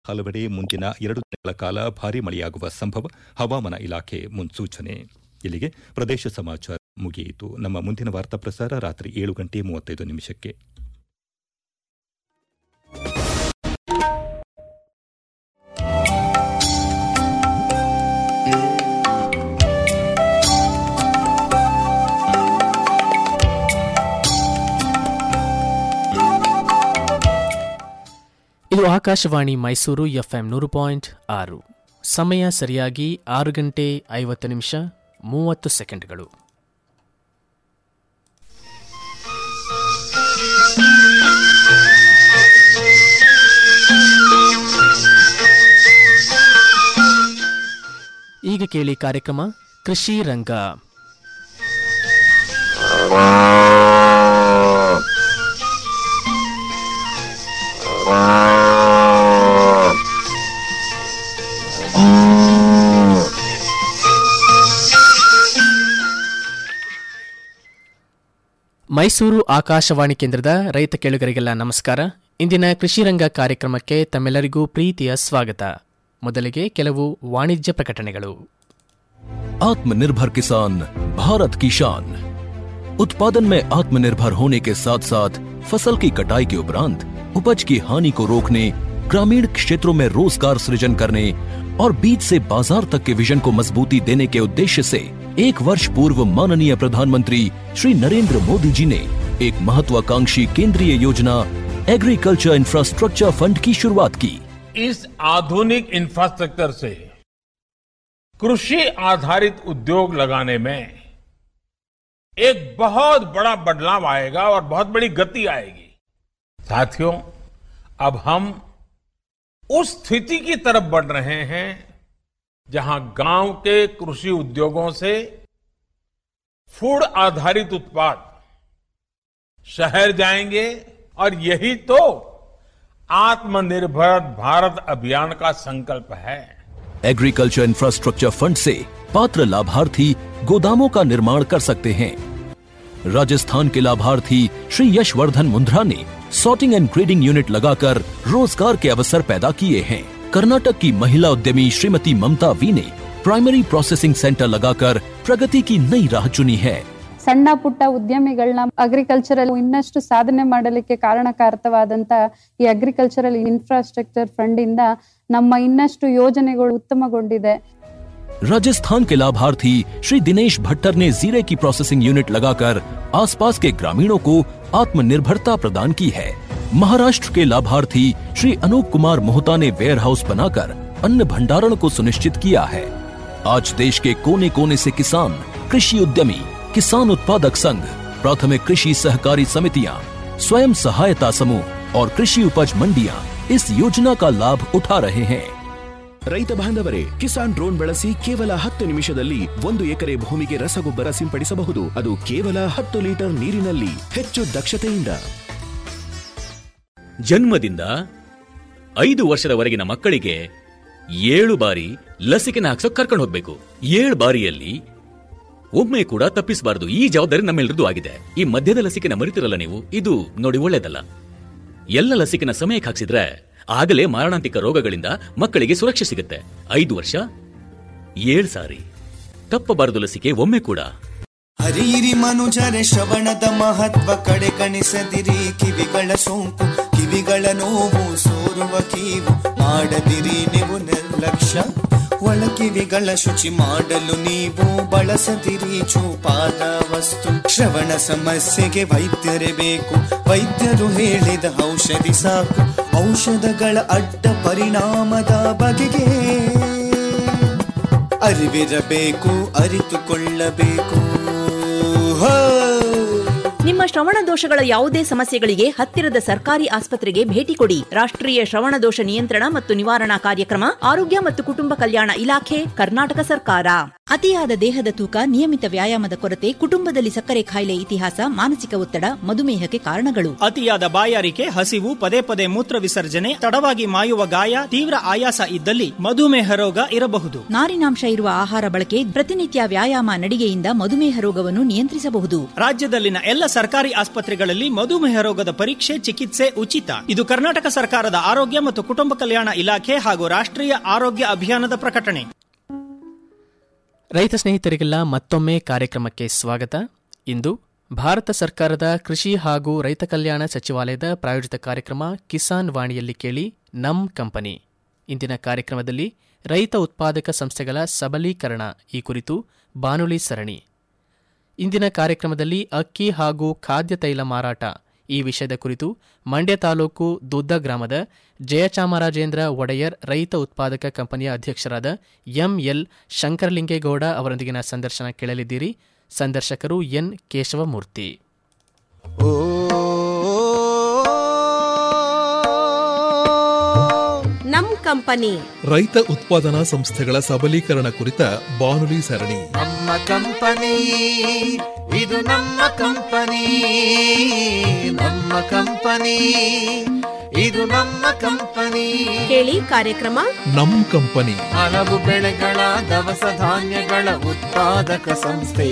ಹಲವೆಡೆ ಮುಂದಿನ ಎರಡು ದಿನಗಳ ಕಾಲ ಭಾರೀ ಮಳೆಯಾಗುವ ಸಂಭವ ಹವಾಮಾನ ಇಲಾಖೆ ಮುನ್ಸೂಚನೆ ಇಲ್ಲಿಗೆ ಪ್ರದೇಶ ಸಮಾಚಾರ ಮುಗಿಯಿತು ನಮ್ಮ ಮುಂದಿನ ವಾರ್ತಾ ಪ್ರಸಾರ ರಾತ್ರಿ ಏಳು ಗಂಟೆ ಮೂವತ್ತೈದು ನಿಮಿಷಕ್ಕೆ ಇದು ಆಕಾಶವಾಣಿ ಮೈಸೂರು ಎಫ್ಎಂ ನೂರು ಪಾಯಿಂಟ್ ಆರು ಸಮಯ ಸರಿಯಾಗಿ ಆರು ಗಂಟೆ ಐವತ್ತು ನಿಮಿಷ ಮೂವತ್ತು ಸೆಕೆಂಡ್ಗಳು ಈಗ ಕೇಳಿ ಕಾರ್ಯಕ್ರಮ ಕೃಷಿ ರಂಗ ಮೈಸೂರು ಆಕಾಶವಾಣಿ ಕೇಂದ್ರದ ರೈತ ಕೇಳುಗರಿಗೆಲ್ಲ ನಮಸ್ಕಾರ ಇಂದಿನ ಕೃಷಿ ರಂಗ ಕಾರ್ಯಕ್ರಮಕ್ಕೆ ತಮ್ಮೆಲ್ಲರಿಗೂ ಪ್ರೀತಿಯ ಸ್ವಾಗತ ಮೊದಲಿಗೆ ಕೆಲವು ವಾಣಿಜ್ಯ ಪ್ರಕಟಣೆಗಳು आत्मनिर्भर किसान भारत की शान उत्पादन में आत्मनिर्भर होने के साथ साथ फसल की कटाई के उपरांत उपज की हानि को रोकने ग्रामीण क्षेत्रों में रोजगार सृजन करने और बीज से बाजार तक के विजन को मजबूती देने के उद्देश्य से एक वर्ष पूर्व माननीय प्रधानमंत्री श्री नरेंद्र मोदी जी ने एक महत्वाकांक्षी केंद्रीय योजना एग्रीकल्चर इंफ्रास्ट्रक्चर फंड की शुरुआत की इस आधुनिक इंफ्रास्ट्रक्चर से कृषि आधारित उद्योग लगाने में एक बहुत बड़ा बदलाव आएगा और बहुत बड़ी गति आएगी साथियों अब हम उस स्थिति की तरफ बढ़ रहे हैं जहां गांव के कृषि उद्योगों से फूड आधारित उत्पाद शहर जाएंगे और यही तो आत्मनिर्भर भारत अभियान का संकल्प है एग्रीकल्चर इंफ्रास्ट्रक्चर फंड से पात्र लाभार्थी गोदामों का निर्माण कर सकते हैं राजस्थान के लाभार्थी श्री यशवर्धन मुंद्रा ने सॉर्टिंग एंड ग्रेडिंग यूनिट लगाकर रोजगार के अवसर पैदा किए हैं कर्नाटक की महिला उद्यमी श्रीमती ममता वी ने प्राइमरी प्रोसेसिंग सेंटर लगाकर प्रगति की नई राह चुनी है ಸಣ್ಣ ಪುಟ್ಟ ಉದ್ಯಮಿಗಳನ್ನ ಅಗ್ರಿಕಲ್ಚರಲ್ ಇನ್ನಷ್ಟು ಸಾಧನೆ ಮಾಡಲಿಕ್ಕೆ ಕಾರಣಕಾರಕವಾದಂತ ಈ ಅಗ್ರಿಕಲ್ಚರಲ್ ಇನ್ಫ್ರಾಸ್ಟ್ರಕ್ಚರ್ ಫಂಡ್ ಇಂದ ನಮ್ಮ ಇನ್ನಷ್ಟು ಯೋಜನೆಗಳು ಉತ್ತಮಗೊಂಡಿದೆ राजस्थान के लाभार्थी श्री दिनेश भट्टर ने जीरे की प्रोसेसिंग यूनिट लगाकर आसपास के ग्रामीणों को आत्मनिर्भरता प्रदान की है महाराष्ट्र के लाभार्थी श्री अनूप कुमार मोहता ने वेयर हाउस बनाकर अन्न भंडारण को सुनिश्चित किया है आज देश के कोने कोने से किसान कृषि उद्यमी किसान उत्पादक संघ प्राथमिक कृषि सहकारी समितियां स्वयं सहायता समूह और कृषि उपज मंडियां इस योजना का लाभ उठा रहे हैं ರೈತ ಬಾಂಧವರೇ ಕಿಸಾನ್ ಡ್ರೋನ್ ಬಳಸಿ ಕೇವಲ ಹತ್ತು ನಿಮಿಷದಲ್ಲಿ ಒಂದು ಎಕರೆ ಭೂಮಿಗೆ ರಸಗೊಬ್ಬರ ಸಿಂಪಡಿಸಬಹುದು ಅದು ಕೇವಲ ಹತ್ತು ಲೀಟರ್ ನೀರಿನಲ್ಲಿ ಹೆಚ್ಚು ದಕ್ಷತೆಯಿಂದ ಜನ್ಮದಿಂದ ಐದು ವರ್ಷದವರೆಗಿನ ಮಕ್ಕಳಿಗೆ ಏಳು ಬಾರಿ ಲಸಿಕೆನ ಹಾಕ್ಸೋಕ್ ಕರ್ಕೊಂಡು ಹೋಗ್ಬೇಕು ಏಳು ಬಾರಿಯಲ್ಲಿ ಒಮ್ಮೆ ಕೂಡ ತಪ್ಪಿಸಬಾರದು ಈ ಜವಾಬ್ದಾರಿ ನಮ್ಮೆಲ್ಲರದ್ದು ಆಗಿದೆ ಈ ಮಧ್ಯದ ಲಸಿಕೆನ ಮರಿತಿರಲ್ಲ ನೀವು ಇದು ನೋಡಿ ಒಳ್ಳೇದಲ್ಲ ಎಲ್ಲ ಲಸಿಕೆನ ಸಮಯಕ್ಕೆ ಹಾಕ್ಸಿದ್ರೆ ಆಗಲೇ ಮಾರಣಾಂತಿಕ ರೋಗಗಳಿಂದ ಮಕ್ಕಳಿಗೆ ಸುರಕ್ಷೆ ಸಿಗುತ್ತೆ ಐದು ವರ್ಷ ಏಳು ಸಾರಿ ತಪ್ಪಬಾರದು ಲಸಿಕೆ ಒಮ್ಮೆ ಕೂಡ ಹರಿಯಿರಿ ಮನುಜರೆ ಶ್ರವಣದ ಮಹತ್ವ ಕಡೆ ಕಣಿಸದಿರಿ ಕಿವಿಗಳ ಸೋಂಕು ಕಿವಿಗಳ ನೋವು ಸೋರುವ ಕೀವು ಮಾಡದಿರಿ ನೀವು ನಿರ್ಲಕ್ಷ್ಯ ಒಳ ಕಿವಿಗಳ ಶುಚಿ ಮಾಡಲು ನೀವು ಬಳಸದಿರಿ ಚೂಪಾದ ವಸ್ತು ಶ್ರವಣ ಸಮಸ್ಯೆಗೆ ವೈದ್ಯರೇ ಬೇಕು ವೈದ್ಯರು ಹೇಳಿದ ಔಷಧಿ ಸಾಕು ಔಷಧಗಳ ಅಡ್ಡ ಪರಿಣಾಮದ ಬಗೆಗೆ ಅರಿವಿರಬೇಕು ಅರಿತುಕೊಳ್ಳಬೇಕು ಹೋ! ನಿಮ್ಮ ಶ್ರವಣ ದೋಷಗಳ ಯಾವುದೇ ಸಮಸ್ಯೆಗಳಿಗೆ ಹತ್ತಿರದ ಸರ್ಕಾರಿ ಆಸ್ಪತ್ರೆಗೆ ಭೇಟಿ ಕೊಡಿ ರಾಷ್ಟ್ರೀಯ ಶ್ರವಣ ದೋಷ ನಿಯಂತ್ರಣ ಮತ್ತು ನಿವಾರಣಾ ಕಾರ್ಯಕ್ರಮ ಆರೋಗ್ಯ ಮತ್ತು ಕುಟುಂಬ ಕಲ್ಯಾಣ ಇಲಾಖೆ ಕರ್ನಾಟಕ ಸರ್ಕಾರ ಅತಿಯಾದ ದೇಹದ ತೂಕ ನಿಯಮಿತ ವ್ಯಾಯಾಮದ ಕೊರತೆ ಕುಟುಂಬದಲ್ಲಿ ಸಕ್ಕರೆ ಕಾಯಿಲೆ ಇತಿಹಾಸ ಮಾನಸಿಕ ಒತ್ತಡ ಮಧುಮೇಹಕ್ಕೆ ಕಾರಣಗಳು ಅತಿಯಾದ ಬಾಯಾರಿಕೆ ಹಸಿವು ಪದೇ ಪದೇ ಮೂತ್ರ ವಿಸರ್ಜನೆ ತಡವಾಗಿ ಮಾಯುವ ಗಾಯ ತೀವ್ರ ಆಯಾಸ ಇದ್ದಲ್ಲಿ ಮಧುಮೇಹ ರೋಗ ಇರಬಹುದು ನಾರಿನಾಂಶ ಇರುವ ಆಹಾರ ಬಳಕೆ ಪ್ರತಿನಿತ್ಯ ವ್ಯಾಯಾಮ ನಡಿಗೆಯಿಂದ ಮಧುಮೇಹ ರೋಗವನ್ನು ನಿಯಂತ್ರಿಸಬಹುದು ರಾಜ್ಯದಲ್ಲಿನ ಎಲ್ಲ ಸರ್ಕಾರಿ ಆಸ್ಪತ್ರೆಗಳಲ್ಲಿ ಮಧುಮೇಹ ರೋಗದ ಪರೀಕ್ಷೆ ಚಿಕಿತ್ಸೆ ಉಚಿತ ಇದು ಕರ್ನಾಟಕ ಸರ್ಕಾರದ ಆರೋಗ್ಯ ಮತ್ತು ಕುಟುಂಬ ಕಲ್ಯಾಣ ಇಲಾಖೆ ಹಾಗೂ ರಾಷ್ಟ್ರೀಯ ಆರೋಗ್ಯ ಅಭಿಯಾನದ ಪ್ರಕಟಣೆ ರೈತ ಸ್ನೇಹಿತರಿಗೆಲ್ಲ ಮತ್ತೊಮ್ಮೆ ಕಾರ್ಯಕ್ರಮಕ್ಕೆ ಸ್ವಾಗತ ಇಂದು ಭಾರತ ಸರ್ಕಾರದ ಕೃಷಿ ಹಾಗೂ ರೈತ ಕಲ್ಯಾಣ ಸಚಿವಾಲಯದ ಪ್ರಾಯೋಜಿತ ಕಾರ್ಯಕ್ರಮ ಕಿಸಾನ್ ವಾಣಿಯಲ್ಲಿ ಕೇಳಿ ನಮ್ ಕಂಪನಿ ಇಂದಿನ ಕಾರ್ಯಕ್ರಮದಲ್ಲಿ ರೈತ ಉತ್ಪಾದಕ ಸಂಸ್ಥೆಗಳ ಸಬಲೀಕರಣ ಈ ಕುರಿತು ಬಾನುಲಿ ಸರಣಿ ಇಂದಿನ ಕಾರ್ಯಕ್ರಮದಲ್ಲಿ ಅಕ್ಕಿ ಹಾಗೂ ಖಾದ್ಯ ತೈಲ ಮಾರಾಟ ಈ ವಿಷಯದ ಕುರಿತು ಮಂಡ್ಯ ತಾಲೂಕು ದುದ್ದ ಗ್ರಾಮದ ಜಯಚಾಮರಾಜೇಂದ್ರ ಒಡೆಯರ್ ರೈತ ಉತ್ಪಾದಕ ಕಂಪನಿಯ ಅಧ್ಯಕ್ಷರಾದ ಎಂಎಲ್ ಶಂಕರಲಿಂಗೇಗೌಡ ಅವರೊಂದಿಗಿನ ಸಂದರ್ಶನ ಕೇಳಲಿದ್ದೀರಿ ಸಂದರ್ಶಕರು ಎನ್ ಕೇಶವಮೂರ್ತಿ ನಮ್ ಕಂಪನಿ ರೈತ ಉತ್ಪಾದನಾ ಸಂಸ್ಥೆಗಳ ಸಬಲೀಕರಣ ಕುರಿತ ಬಾನುಲಿ ಸರಣಿ ನಮ್ಮ ಕಂಪನಿ ಇದು ನಮ್ಮ ಕಂಪನಿ ನಮ್ಮ ಕಂಪನಿ ಇದು ನಮ್ಮ ಕಂಪನಿ ಕೇಳಿ ಕಾರ್ಯಕ್ರಮ ನಮ್ ಕಂಪನಿ ಹಲವು ಬೆಳೆಗಳ ದವಸ ಧಾನ್ಯಗಳ ಉತ್ಪಾದಕ ಸಂಸ್ಥೆ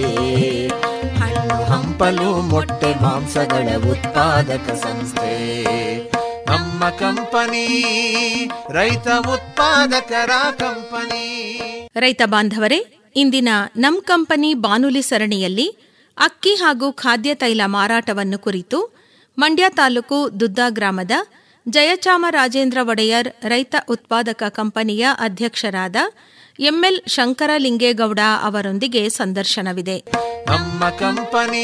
ಹಣ್ಣು ಹಂಪಲು ಮೊಟ್ಟೆ ಮಾಂಸಗಳ ಉತ್ಪಾದಕ ಸಂಸ್ಥೆ ನಮ್ಮ ಕಂಪನಿ ರೈತ ಉತ್ಪಾದಕರ ಕಂಪನಿ ರೈತ ಬಾಂಧವರೇ ಇಂದಿನ ನಮ್ ಕಂಪನಿ ಬಾನುಲಿ ಸರಣಿಯಲ್ಲಿ ಅಕ್ಕಿ ಹಾಗೂ ಖಾದ್ಯ ತೈಲ ಮಾರಾಟವನ್ನು ಕುರಿತು ಮಂಡ್ಯ ತಾಲೂಕು ದುದ್ದಾ ಗ್ರಾಮದ ಜಯಚಾಮರಾಜೇಂದ್ರ ಒಡೆಯರ್ ರೈತ ಉತ್ಪಾದಕ ಕಂಪನಿಯ ಅಧ್ಯಕ್ಷರಾದ ಎಂಎಲ್ ಶಂಕರಲಿಂಗೇಗೌಡ ಅವರೊಂದಿಗೆ ಸಂದರ್ಶನವಿದೆ ನಮ್ಮ ಕಂಪನಿ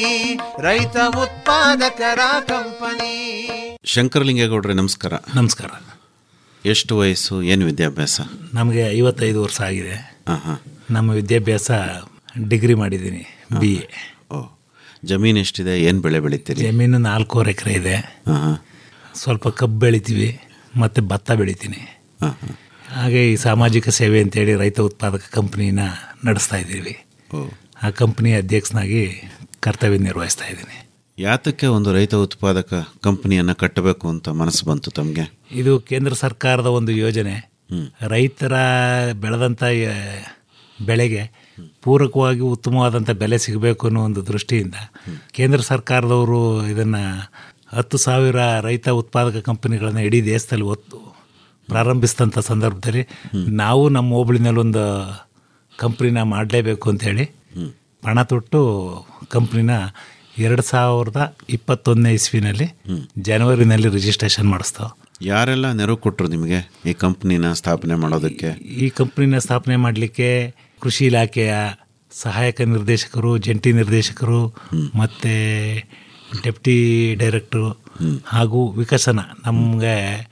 ರೈತ ಉತ್ಪಾದಕರ ಕಂಪನಿ ಶಂಕರಲಿಂಗೇಗೌಡ್ರೆ ನಮಸ್ಕಾರ ನಮಸ್ಕಾರ ಎಷ್ಟು ವಯಸ್ಸು ಏನು ವಿದ್ಯಾಭ್ಯಾಸ ನಮಗೆ ಐವತ್ತೈದು ವರ್ಷ ಆಗಿದೆ ಹಾಂ ಹಾಂ ನಮ್ಮ ವಿದ್ಯಾಭ್ಯಾಸ ಡಿಗ್ರಿ ಮಾಡಿದ್ದೀನಿ ಬಿ ಎ ಓ ಜಮೀನು ಎಷ್ಟಿದೆ ಏನು ಬೆಳೆ ಬೆಳಿತೀರಿ ಜಮೀನು ನಾಲ್ಕೂವರೆ ಎಕರೆ ಇದೆ ಹಾಂ ಹಾಂ ಸ್ವಲ್ಪ ಕಬ್ಬು ಬೆಳಿತೀವಿ ಮತ್ತು ಭತ್ತ ಬೆಳಿತೀನಿ ಹಾಂ ಹಾಂ ಹಾಗೆ ಈ ಸಾಮಾಜಿಕ ಸೇವೆ ಅಂತೇಳಿ ರೈತ ಉತ್ಪಾದಕ ಕಂಪ್ನಿನ ನಡೆಸ್ತಾ ಇದ್ದೀವಿ ಓ ಆ ಕಂಪ್ನಿ ಅಧ್ಯಕ್ಷನಾಗಿ ಕರ್ತವ್ಯ ನಿರ್ವಹಿಸ್ತಾ ಇದ್ದೀನಿ ಯಾತಕ್ಕೆ ಒಂದು ರೈತ ಉತ್ಪಾದಕ ಕಂಪನಿಯನ್ನು ಕಟ್ಟಬೇಕು ಅಂತ ಮನಸ್ಸು ಬಂತು ತಮಗೆ ಇದು ಕೇಂದ್ರ ಸರ್ಕಾರದ ಒಂದು ಯೋಜನೆ ರೈತರ ಬೆಳೆದಂಥ ಆ, ಬೆಳೆಗೆ ಪೂರಕವಾಗಿ ಉತ್ತಮವಾದಂಥ ಬೆಲೆ ಸಿಗಬೇಕು ಅನ್ನೋ ಒಂದು ದೃಷ್ಟಿಯಿಂದ ಕೇಂದ್ರ ಸರ್ಕಾರದವರು ಇದನ್ನು ಹತ್ತು ಸಾವಿರ ರೈತ ಉತ್ಪಾದಕ ಕಂಪನಿಗಳನ್ನ ಇಡೀ ದೇಶದಲ್ಲಿ ಒತ್ತು ಪ್ರಾರಂಭಿಸಿದಂಥ ಸಂದರ್ಭದಲ್ಲಿ ನಾವು ನಮ್ಮ ಹೋಬಳಿನಲ್ಲಿ ಒಂದು ಕಂಪ್ನಿನ ಮಾಡಲೇಬೇಕು ಅಂತೇಳಿ ಪಣ ತೊಟ್ಟು ಕಂಪ್ನಿನ ಎರಡು ಸಾವಿರದ ಇಪ್ಪತ್ತೊಂದನೇ ಇಸ್ವಿನಲ್ಲಿ ಜನವರಿನಲ್ಲಿ ರಿಜಿಸ್ಟ್ರೇಷನ್ ಮಾಡಿಸ್ತಾವೆ ಯಾರೆಲ್ಲ ನೆರವು ಕೊಟ್ಟರು ನಿಮಗೆ ಈ ಕಂಪ್ನಿನ ಸ್ಥಾಪನೆ ಮಾಡೋದಕ್ಕೆ ಈ ಕಂಪ್ನಿನ ಸ್ಥಾಪನೆ ಮಾಡಲಿಕ್ಕೆ ಕೃಷಿ ಇಲಾಖೆಯ ಸಹಾಯಕ ನಿರ್ದೇಶಕರು ಜಂಟಿ ನಿರ್ದೇಶಕರು ಮತ್ತು ಡೆಪ್ಟಿ ಡೈರೆಕ್ಟ್ರು ಹಾಗೂ ವಿಕಸನ ನಮಗೆ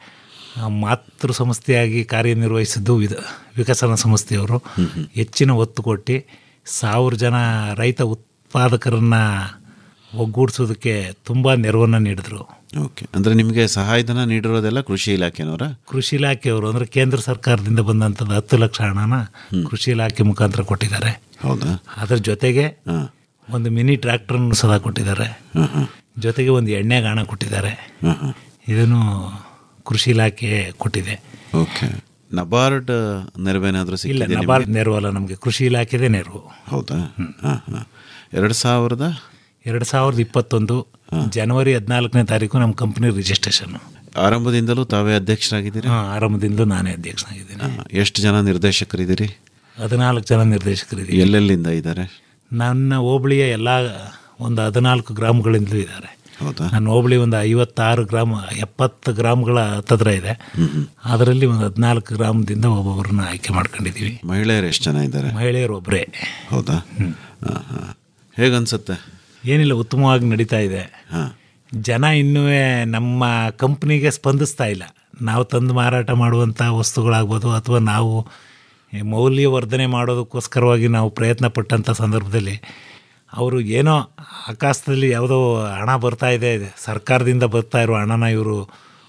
ಮಾತೃ ಸಂಸ್ಥೆಯಾಗಿ ಕಾರ್ಯನಿರ್ವಹಿಸಿದ್ದು ವಿದ ವಿಕಸನ ಸಂಸ್ಥೆಯವರು ಹೆಚ್ಚಿನ ಒತ್ತು ಕೊಟ್ಟು ಸಾವಿರ ಜನ ರೈತ ಉತ್ಪಾದಕರನ್ನು ಒಗ್ಗೂಡಿಸೋದಕ್ಕೆ ತುಂಬ ನೆರವನ್ನು ನೀಡಿದ್ರು ಓಕೆ ಅಂದರೆ ನಿಮಗೆ ಸಹಾಯಧನ ನೀಡಿರೋದೆಲ್ಲ ಕೃಷಿ ಇಲಾಖೆನವರ ಕೃಷಿ ಇಲಾಖೆಯವರು ಅಂದರೆ ಕೇಂದ್ರ ಸರ್ಕಾರದಿಂದ ಬಂದಂಥದ್ದು ಹತ್ತು ಲಕ್ಷ ಹಣನ ಕೃಷಿ ಇಲಾಖೆ ಮುಖಾಂತರ ಕೊಟ್ಟಿದ್ದಾರೆ ಹೌದಾ ಅದರ ಜೊತೆಗೆ ಒಂದು ಮಿನಿ ಟ್ರ್ಯಾಕ್ಟರ್ನು ಸದಾ ಕೊಟ್ಟಿದ್ದಾರೆ ಜೊತೆಗೆ ಒಂದು ಎಣ್ಣೆ ಗಾಣ ಕೊಟ್ಟಿದ್ದಾರೆ ಇದನ್ನು ಕೃಷಿ ಇಲಾಖೆ ಕೊಟ್ಟಿದೆ ಓಕೆ ನಬಾರ್ಡ್ ನೆರವೇನಾದರೂ ಇಲ್ಲ ಸಿಕ್ಕಿದೆ ನಬಾರ್ಡ್ ನೆರವು ಅಲ್ಲ ನಮಗೆ ಕೃಷಿ ಇಲಾಖೆದೇ ನೆರವು ಹೌದಾ ಹಾಂ ಹಾಂ ಎರಡು ಸಾವಿರದ ಎರಡು ಸಾವಿರದ ಇಪ್ಪತ್ತೊಂದು ಜನವರಿ ಹದಿನಾಲ್ಕನೇ ತಾರೀಕು ನಮ್ಮ ಕಂಪ್ನಿ ರಿಜಿಸ್ಟ್ರೇಷನ್ ಆರಂಭದಿಂದಲೂ ತಾವೇ ಅಧ್ಯಕ್ಷರಾಗಿದ್ದೀರಿ ಆರಂಭದಿಂದಲೂ ನಾನೇ ಅಧ್ಯಕ್ಷನಾಗಿದ್ದೀನಿ ಹಾಂ. ಎಷ್ಟು ಜನ ನಿರ್ದೇಶಕರಿದ್ದೀರಿ ಹದಿನಾಲ್ಕು ಜನ ನಿರ್ದೇಶಕರಿದ್ದೀವಿ ಎಲ್ಲೆಲ್ಲಿಂದ ಇದ್ದಾರೆ ನನ್ನ ಹೋಬಳಿಯ ಎಲ್ಲ ಒಂದು ಹದಿನಾಲ್ಕು ಗ್ರಾಮಗಳಿಂದಲೂ ಇದ್ದಾರೆ ಹೌದಾ ನನ್ನ ಹೋಬಳಿ ಒಂದು ಐವತ್ತಾರು ಗ್ರಾಮ ಎಪ್ಪತ್ತು ಗ್ರಾಮಗಳ ಹತ್ತತ್ರ ಇದೆ ಅದರಲ್ಲಿ ಒಂದು ಹದಿನಾಲ್ಕು ಗ್ರಾಮದಿಂದ ಒಬ್ಬೊಬ್ಬರನ್ನ ಆಯ್ಕೆ ಮಾಡ್ಕೊಂಡಿದ್ದೀವಿ ಮಹಿಳೆಯರು ಎಷ್ಟು ಜನ ಇದ್ದಾರೆ ಮಹಿಳೆಯರು ಒಬ್ಬರೇ ಹೌದಾ ಹಾಂ ಹಾಂ ಹೇಗನ್ಸುತ್ತೆ ಏನಿಲ್ಲ ಉತ್ತಮವಾಗಿ ನಡೀತಾ ಇದೆ ಹಾಂ ಜನ ಇನ್ನೂ ನಮ್ಮ ಕಂಪ್ನಿಗೆ ಸ್ಪಂದಿಸ್ತಾ ಇಲ್ಲ ನಾವು ತಂದು ಮಾರಾಟ ಮಾಡುವಂಥ ವಸ್ತುಗಳಾಗ್ಬೋದು ಅಥವಾ ನಾವು ಈ ಮೌಲ್ಯವರ್ಧನೆ ಮಾಡೋದಕ್ಕೋಸ್ಕರವಾಗಿ ನಾವು ಪ್ರಯತ್ನ ಪಟ್ಟಂಥ ಸಂದರ್ಭದಲ್ಲಿ ಅವರು ಏನೋ ಆಕಾಶದಲ್ಲಿ ಯಾವುದೋ ಹಣ ಬರ್ತಾ ಇದೆ ಸರ್ಕಾರದಿಂದ ಬರ್ತಾ ಇರೋ ಹಣನ ಇವರು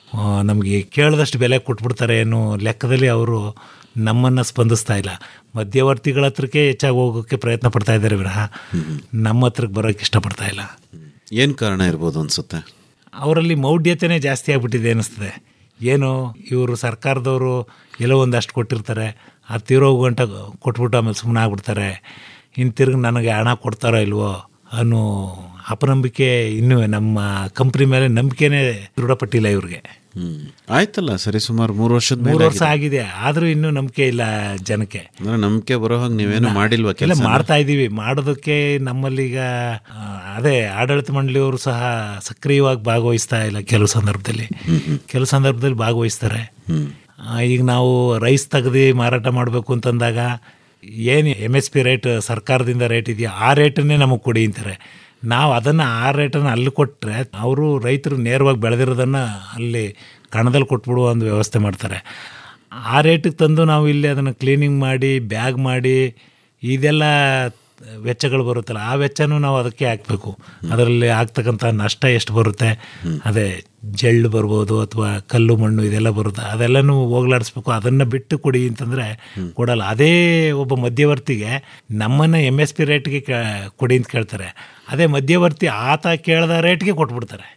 ನಮಗೆ ಕೇಳಿದಷ್ಟು ಬೆಲೆ ಕೊಟ್ಬಿಡ್ತಾರೆ ಅನ್ನೋ ಲೆಕ್ಕದಲ್ಲಿ ಅವರು ನಮ್ಮನ್ನು ಸ್ಪಂದಿಸ್ತಾ ಇಲ್ಲ ಮಧ್ಯವರ್ತಿಗಳ ಹತ್ರಕ್ಕೆ ಹೆಚ್ಚಾಗಿ ಹೋಗೋಕ್ಕೆ ಪ್ರಯತ್ನ ಪಡ್ತಾ ಇದ್ದಾರೆ ವಿನಃ ನಮ್ಮ ಹತ್ರಕ್ಕೆ ಬರೋಕ್ಕೆ ಇಷ್ಟಪಡ್ತಾ ಇಲ್ಲ ಏನು ಕಾರಣ ಇರ್ಬೋದು ಅನ್ಸುತ್ತೆ ಅವರಲ್ಲಿ ಮೌಢ್ಯತೆನೇ ಜಾಸ್ತಿ ಆಗಿಬಿಟ್ಟಿದೆ ಅನ್ನಿಸ್ತದೆ ಏನು ಇವರು ಸರ್ಕಾರದವರು ಎಲ್ಲೋ ಒಂದಷ್ಟು ಕೊಟ್ಟಿರ್ತಾರೆ ಆ ತೀರೋ ಗಂಟ ಕೊಟ್ಬಿಟ್ಟು ಆಮೇಲೆ ಸುಮ್ಮನೆ ಆಗ್ಬಿಡ್ತಾರೆ ಇನ್ನು ತಿರ್ಗಿ ನನಗೆ ಹಣ ಕೊಡ್ತಾರೋ ಇಲ್ವೋ ಅನ್ನೋ ಅಪನಂಬಿಕೆ ಇನ್ನೂ ನಮ್ಮ ಕಂಪ್ನಿ ಮೇಲೆ ನಂಬಿಕೆನೇ ದೃಢಪಟ್ಟಿಲ್ಲ ಇವ್ರಿಗೆ ಹ್ಮ್ ಆಯ್ತಲ್ಲ ಸರಿ ಸುಮಾರು ಮೂರು ವರ್ಷದ ಮೂರು ಮೇಲೆ ವರ್ಷ ಆಗಿದೆ ಆದರೂ ಇನ್ನೂ ನಂಬಿಕೆ ಇಲ್ಲ ಜನಕ್ಕೆ ಅಂದ್ರೆ ನಂಬಿಕೆ ಬರೋ ಹಾಗೆ ನೀವೇನು ಮಾಡಿಲ್ವಾ ಇಲ್ಲ ಕೆಲಸ ಮಾಡ್ತಾ ಇದ್ದೀವಿ ಮಾಡೋದಕ್ಕೆ ನಮ್ಮಲ್ಲೀಗ ಆ, ಅದೇ ಆಡಳಿತ ಮಂಡಳಿಯವರು ಸಹ ಸಕ್ರಿಯವಾಗಿ ಭಾಗವಹಿಸ್ತಾ ಇಲ್ಲ ಕೆಲವು ಸಂದರ್ಭದಲ್ಲಿ ಕೆಲವು ಸಂದರ್ಭದಲ್ಲಿ ಭಾಗವಹಿಸ್ತಾರೆ ಆ, ಈಗ ನಾವು ರೈಸ್ ತೆಗೆದು ಮಾರಾಟ ಮಾಡಬೇಕು ಅಂತಂದಾಗ ಏನು ಎಮ್ ಎಸ್ ಪಿ ರೇಟ್ ಸರ್ಕಾರದಿಂದ ರೇಟ್ ಇದೆಯಾ ಆ ರೇಟನ್ನೇ ನಮಗೆ ಕೊಡಿ ಅಂತಾರೆ ನಾವು ಅದನ್ನು ಆ ರೇಟನ್ನು ಅಲ್ಲಿ ಕೊಟ್ಟರೆ ಅವರು ರೈತರು ನೇರವಾಗಿ ಬೆಳೆದಿರೋದನ್ನು ಅಲ್ಲಿ ಕಣದಲ್ಲಿ ಕೊಟ್ಬಿಡುವ ಒಂದು ವ್ಯವಸ್ಥೆ ಮಾಡ್ತಾರೆ ಆ ರೇಟಿಗೆ ತಂದು ನಾವು ಇಲ್ಲಿ ಅದನ್ನು ಕ್ಲೀನಿಂಗ್ ಮಾಡಿ ಬ್ಯಾಗ್ ಮಾಡಿ ಇದೆಲ್ಲ ವೆಚ್ಚಗಳು ಬರುತ್ತಲ್ಲ ಆ ವೆಚ್ಚನೂ ನಾವು ಅದಕ್ಕೆ ಹಾಕಬೇಕು ಅದರಲ್ಲಿ ಆಗ್ತಕ್ಕಂಥ ನಷ್ಟ ಎಷ್ಟು ಬರುತ್ತೆ ಅದೇ ಜಳ್ಳು ಬರ್ಬೋದು ಅಥವಾ ಕಲ್ಲು ಮಣ್ಣು ಇದೆಲ್ಲ ಬರುತ್ತೆ ಅದೆಲ್ಲನೂ ಹೋಗ್ಲಾಡಿಸ್ಬೇಕು ಅದನ್ನು ಬಿಟ್ಟು ಕೊಡಿ ಅಂತಂದರೆ ಕೊಡಲ್ಲ ಅದೇ ಒಬ್ಬ ಮಧ್ಯವರ್ತಿಗೆ ನಮ್ಮನ್ನು ಎಮ್ ಎಸ್ ಪಿ ರೇಟ್ಗೆ ಕೇ ಕೊಡಿ ಅಂತ ಕೇಳ್ತಾರೆ ಅದೇ ಮಧ್ಯವರ್ತಿ ಆತ ಕೇಳ್ದ ರೇಟ್ಗೆ ಕೊಟ್ಬಿಡ್ತಾರೆ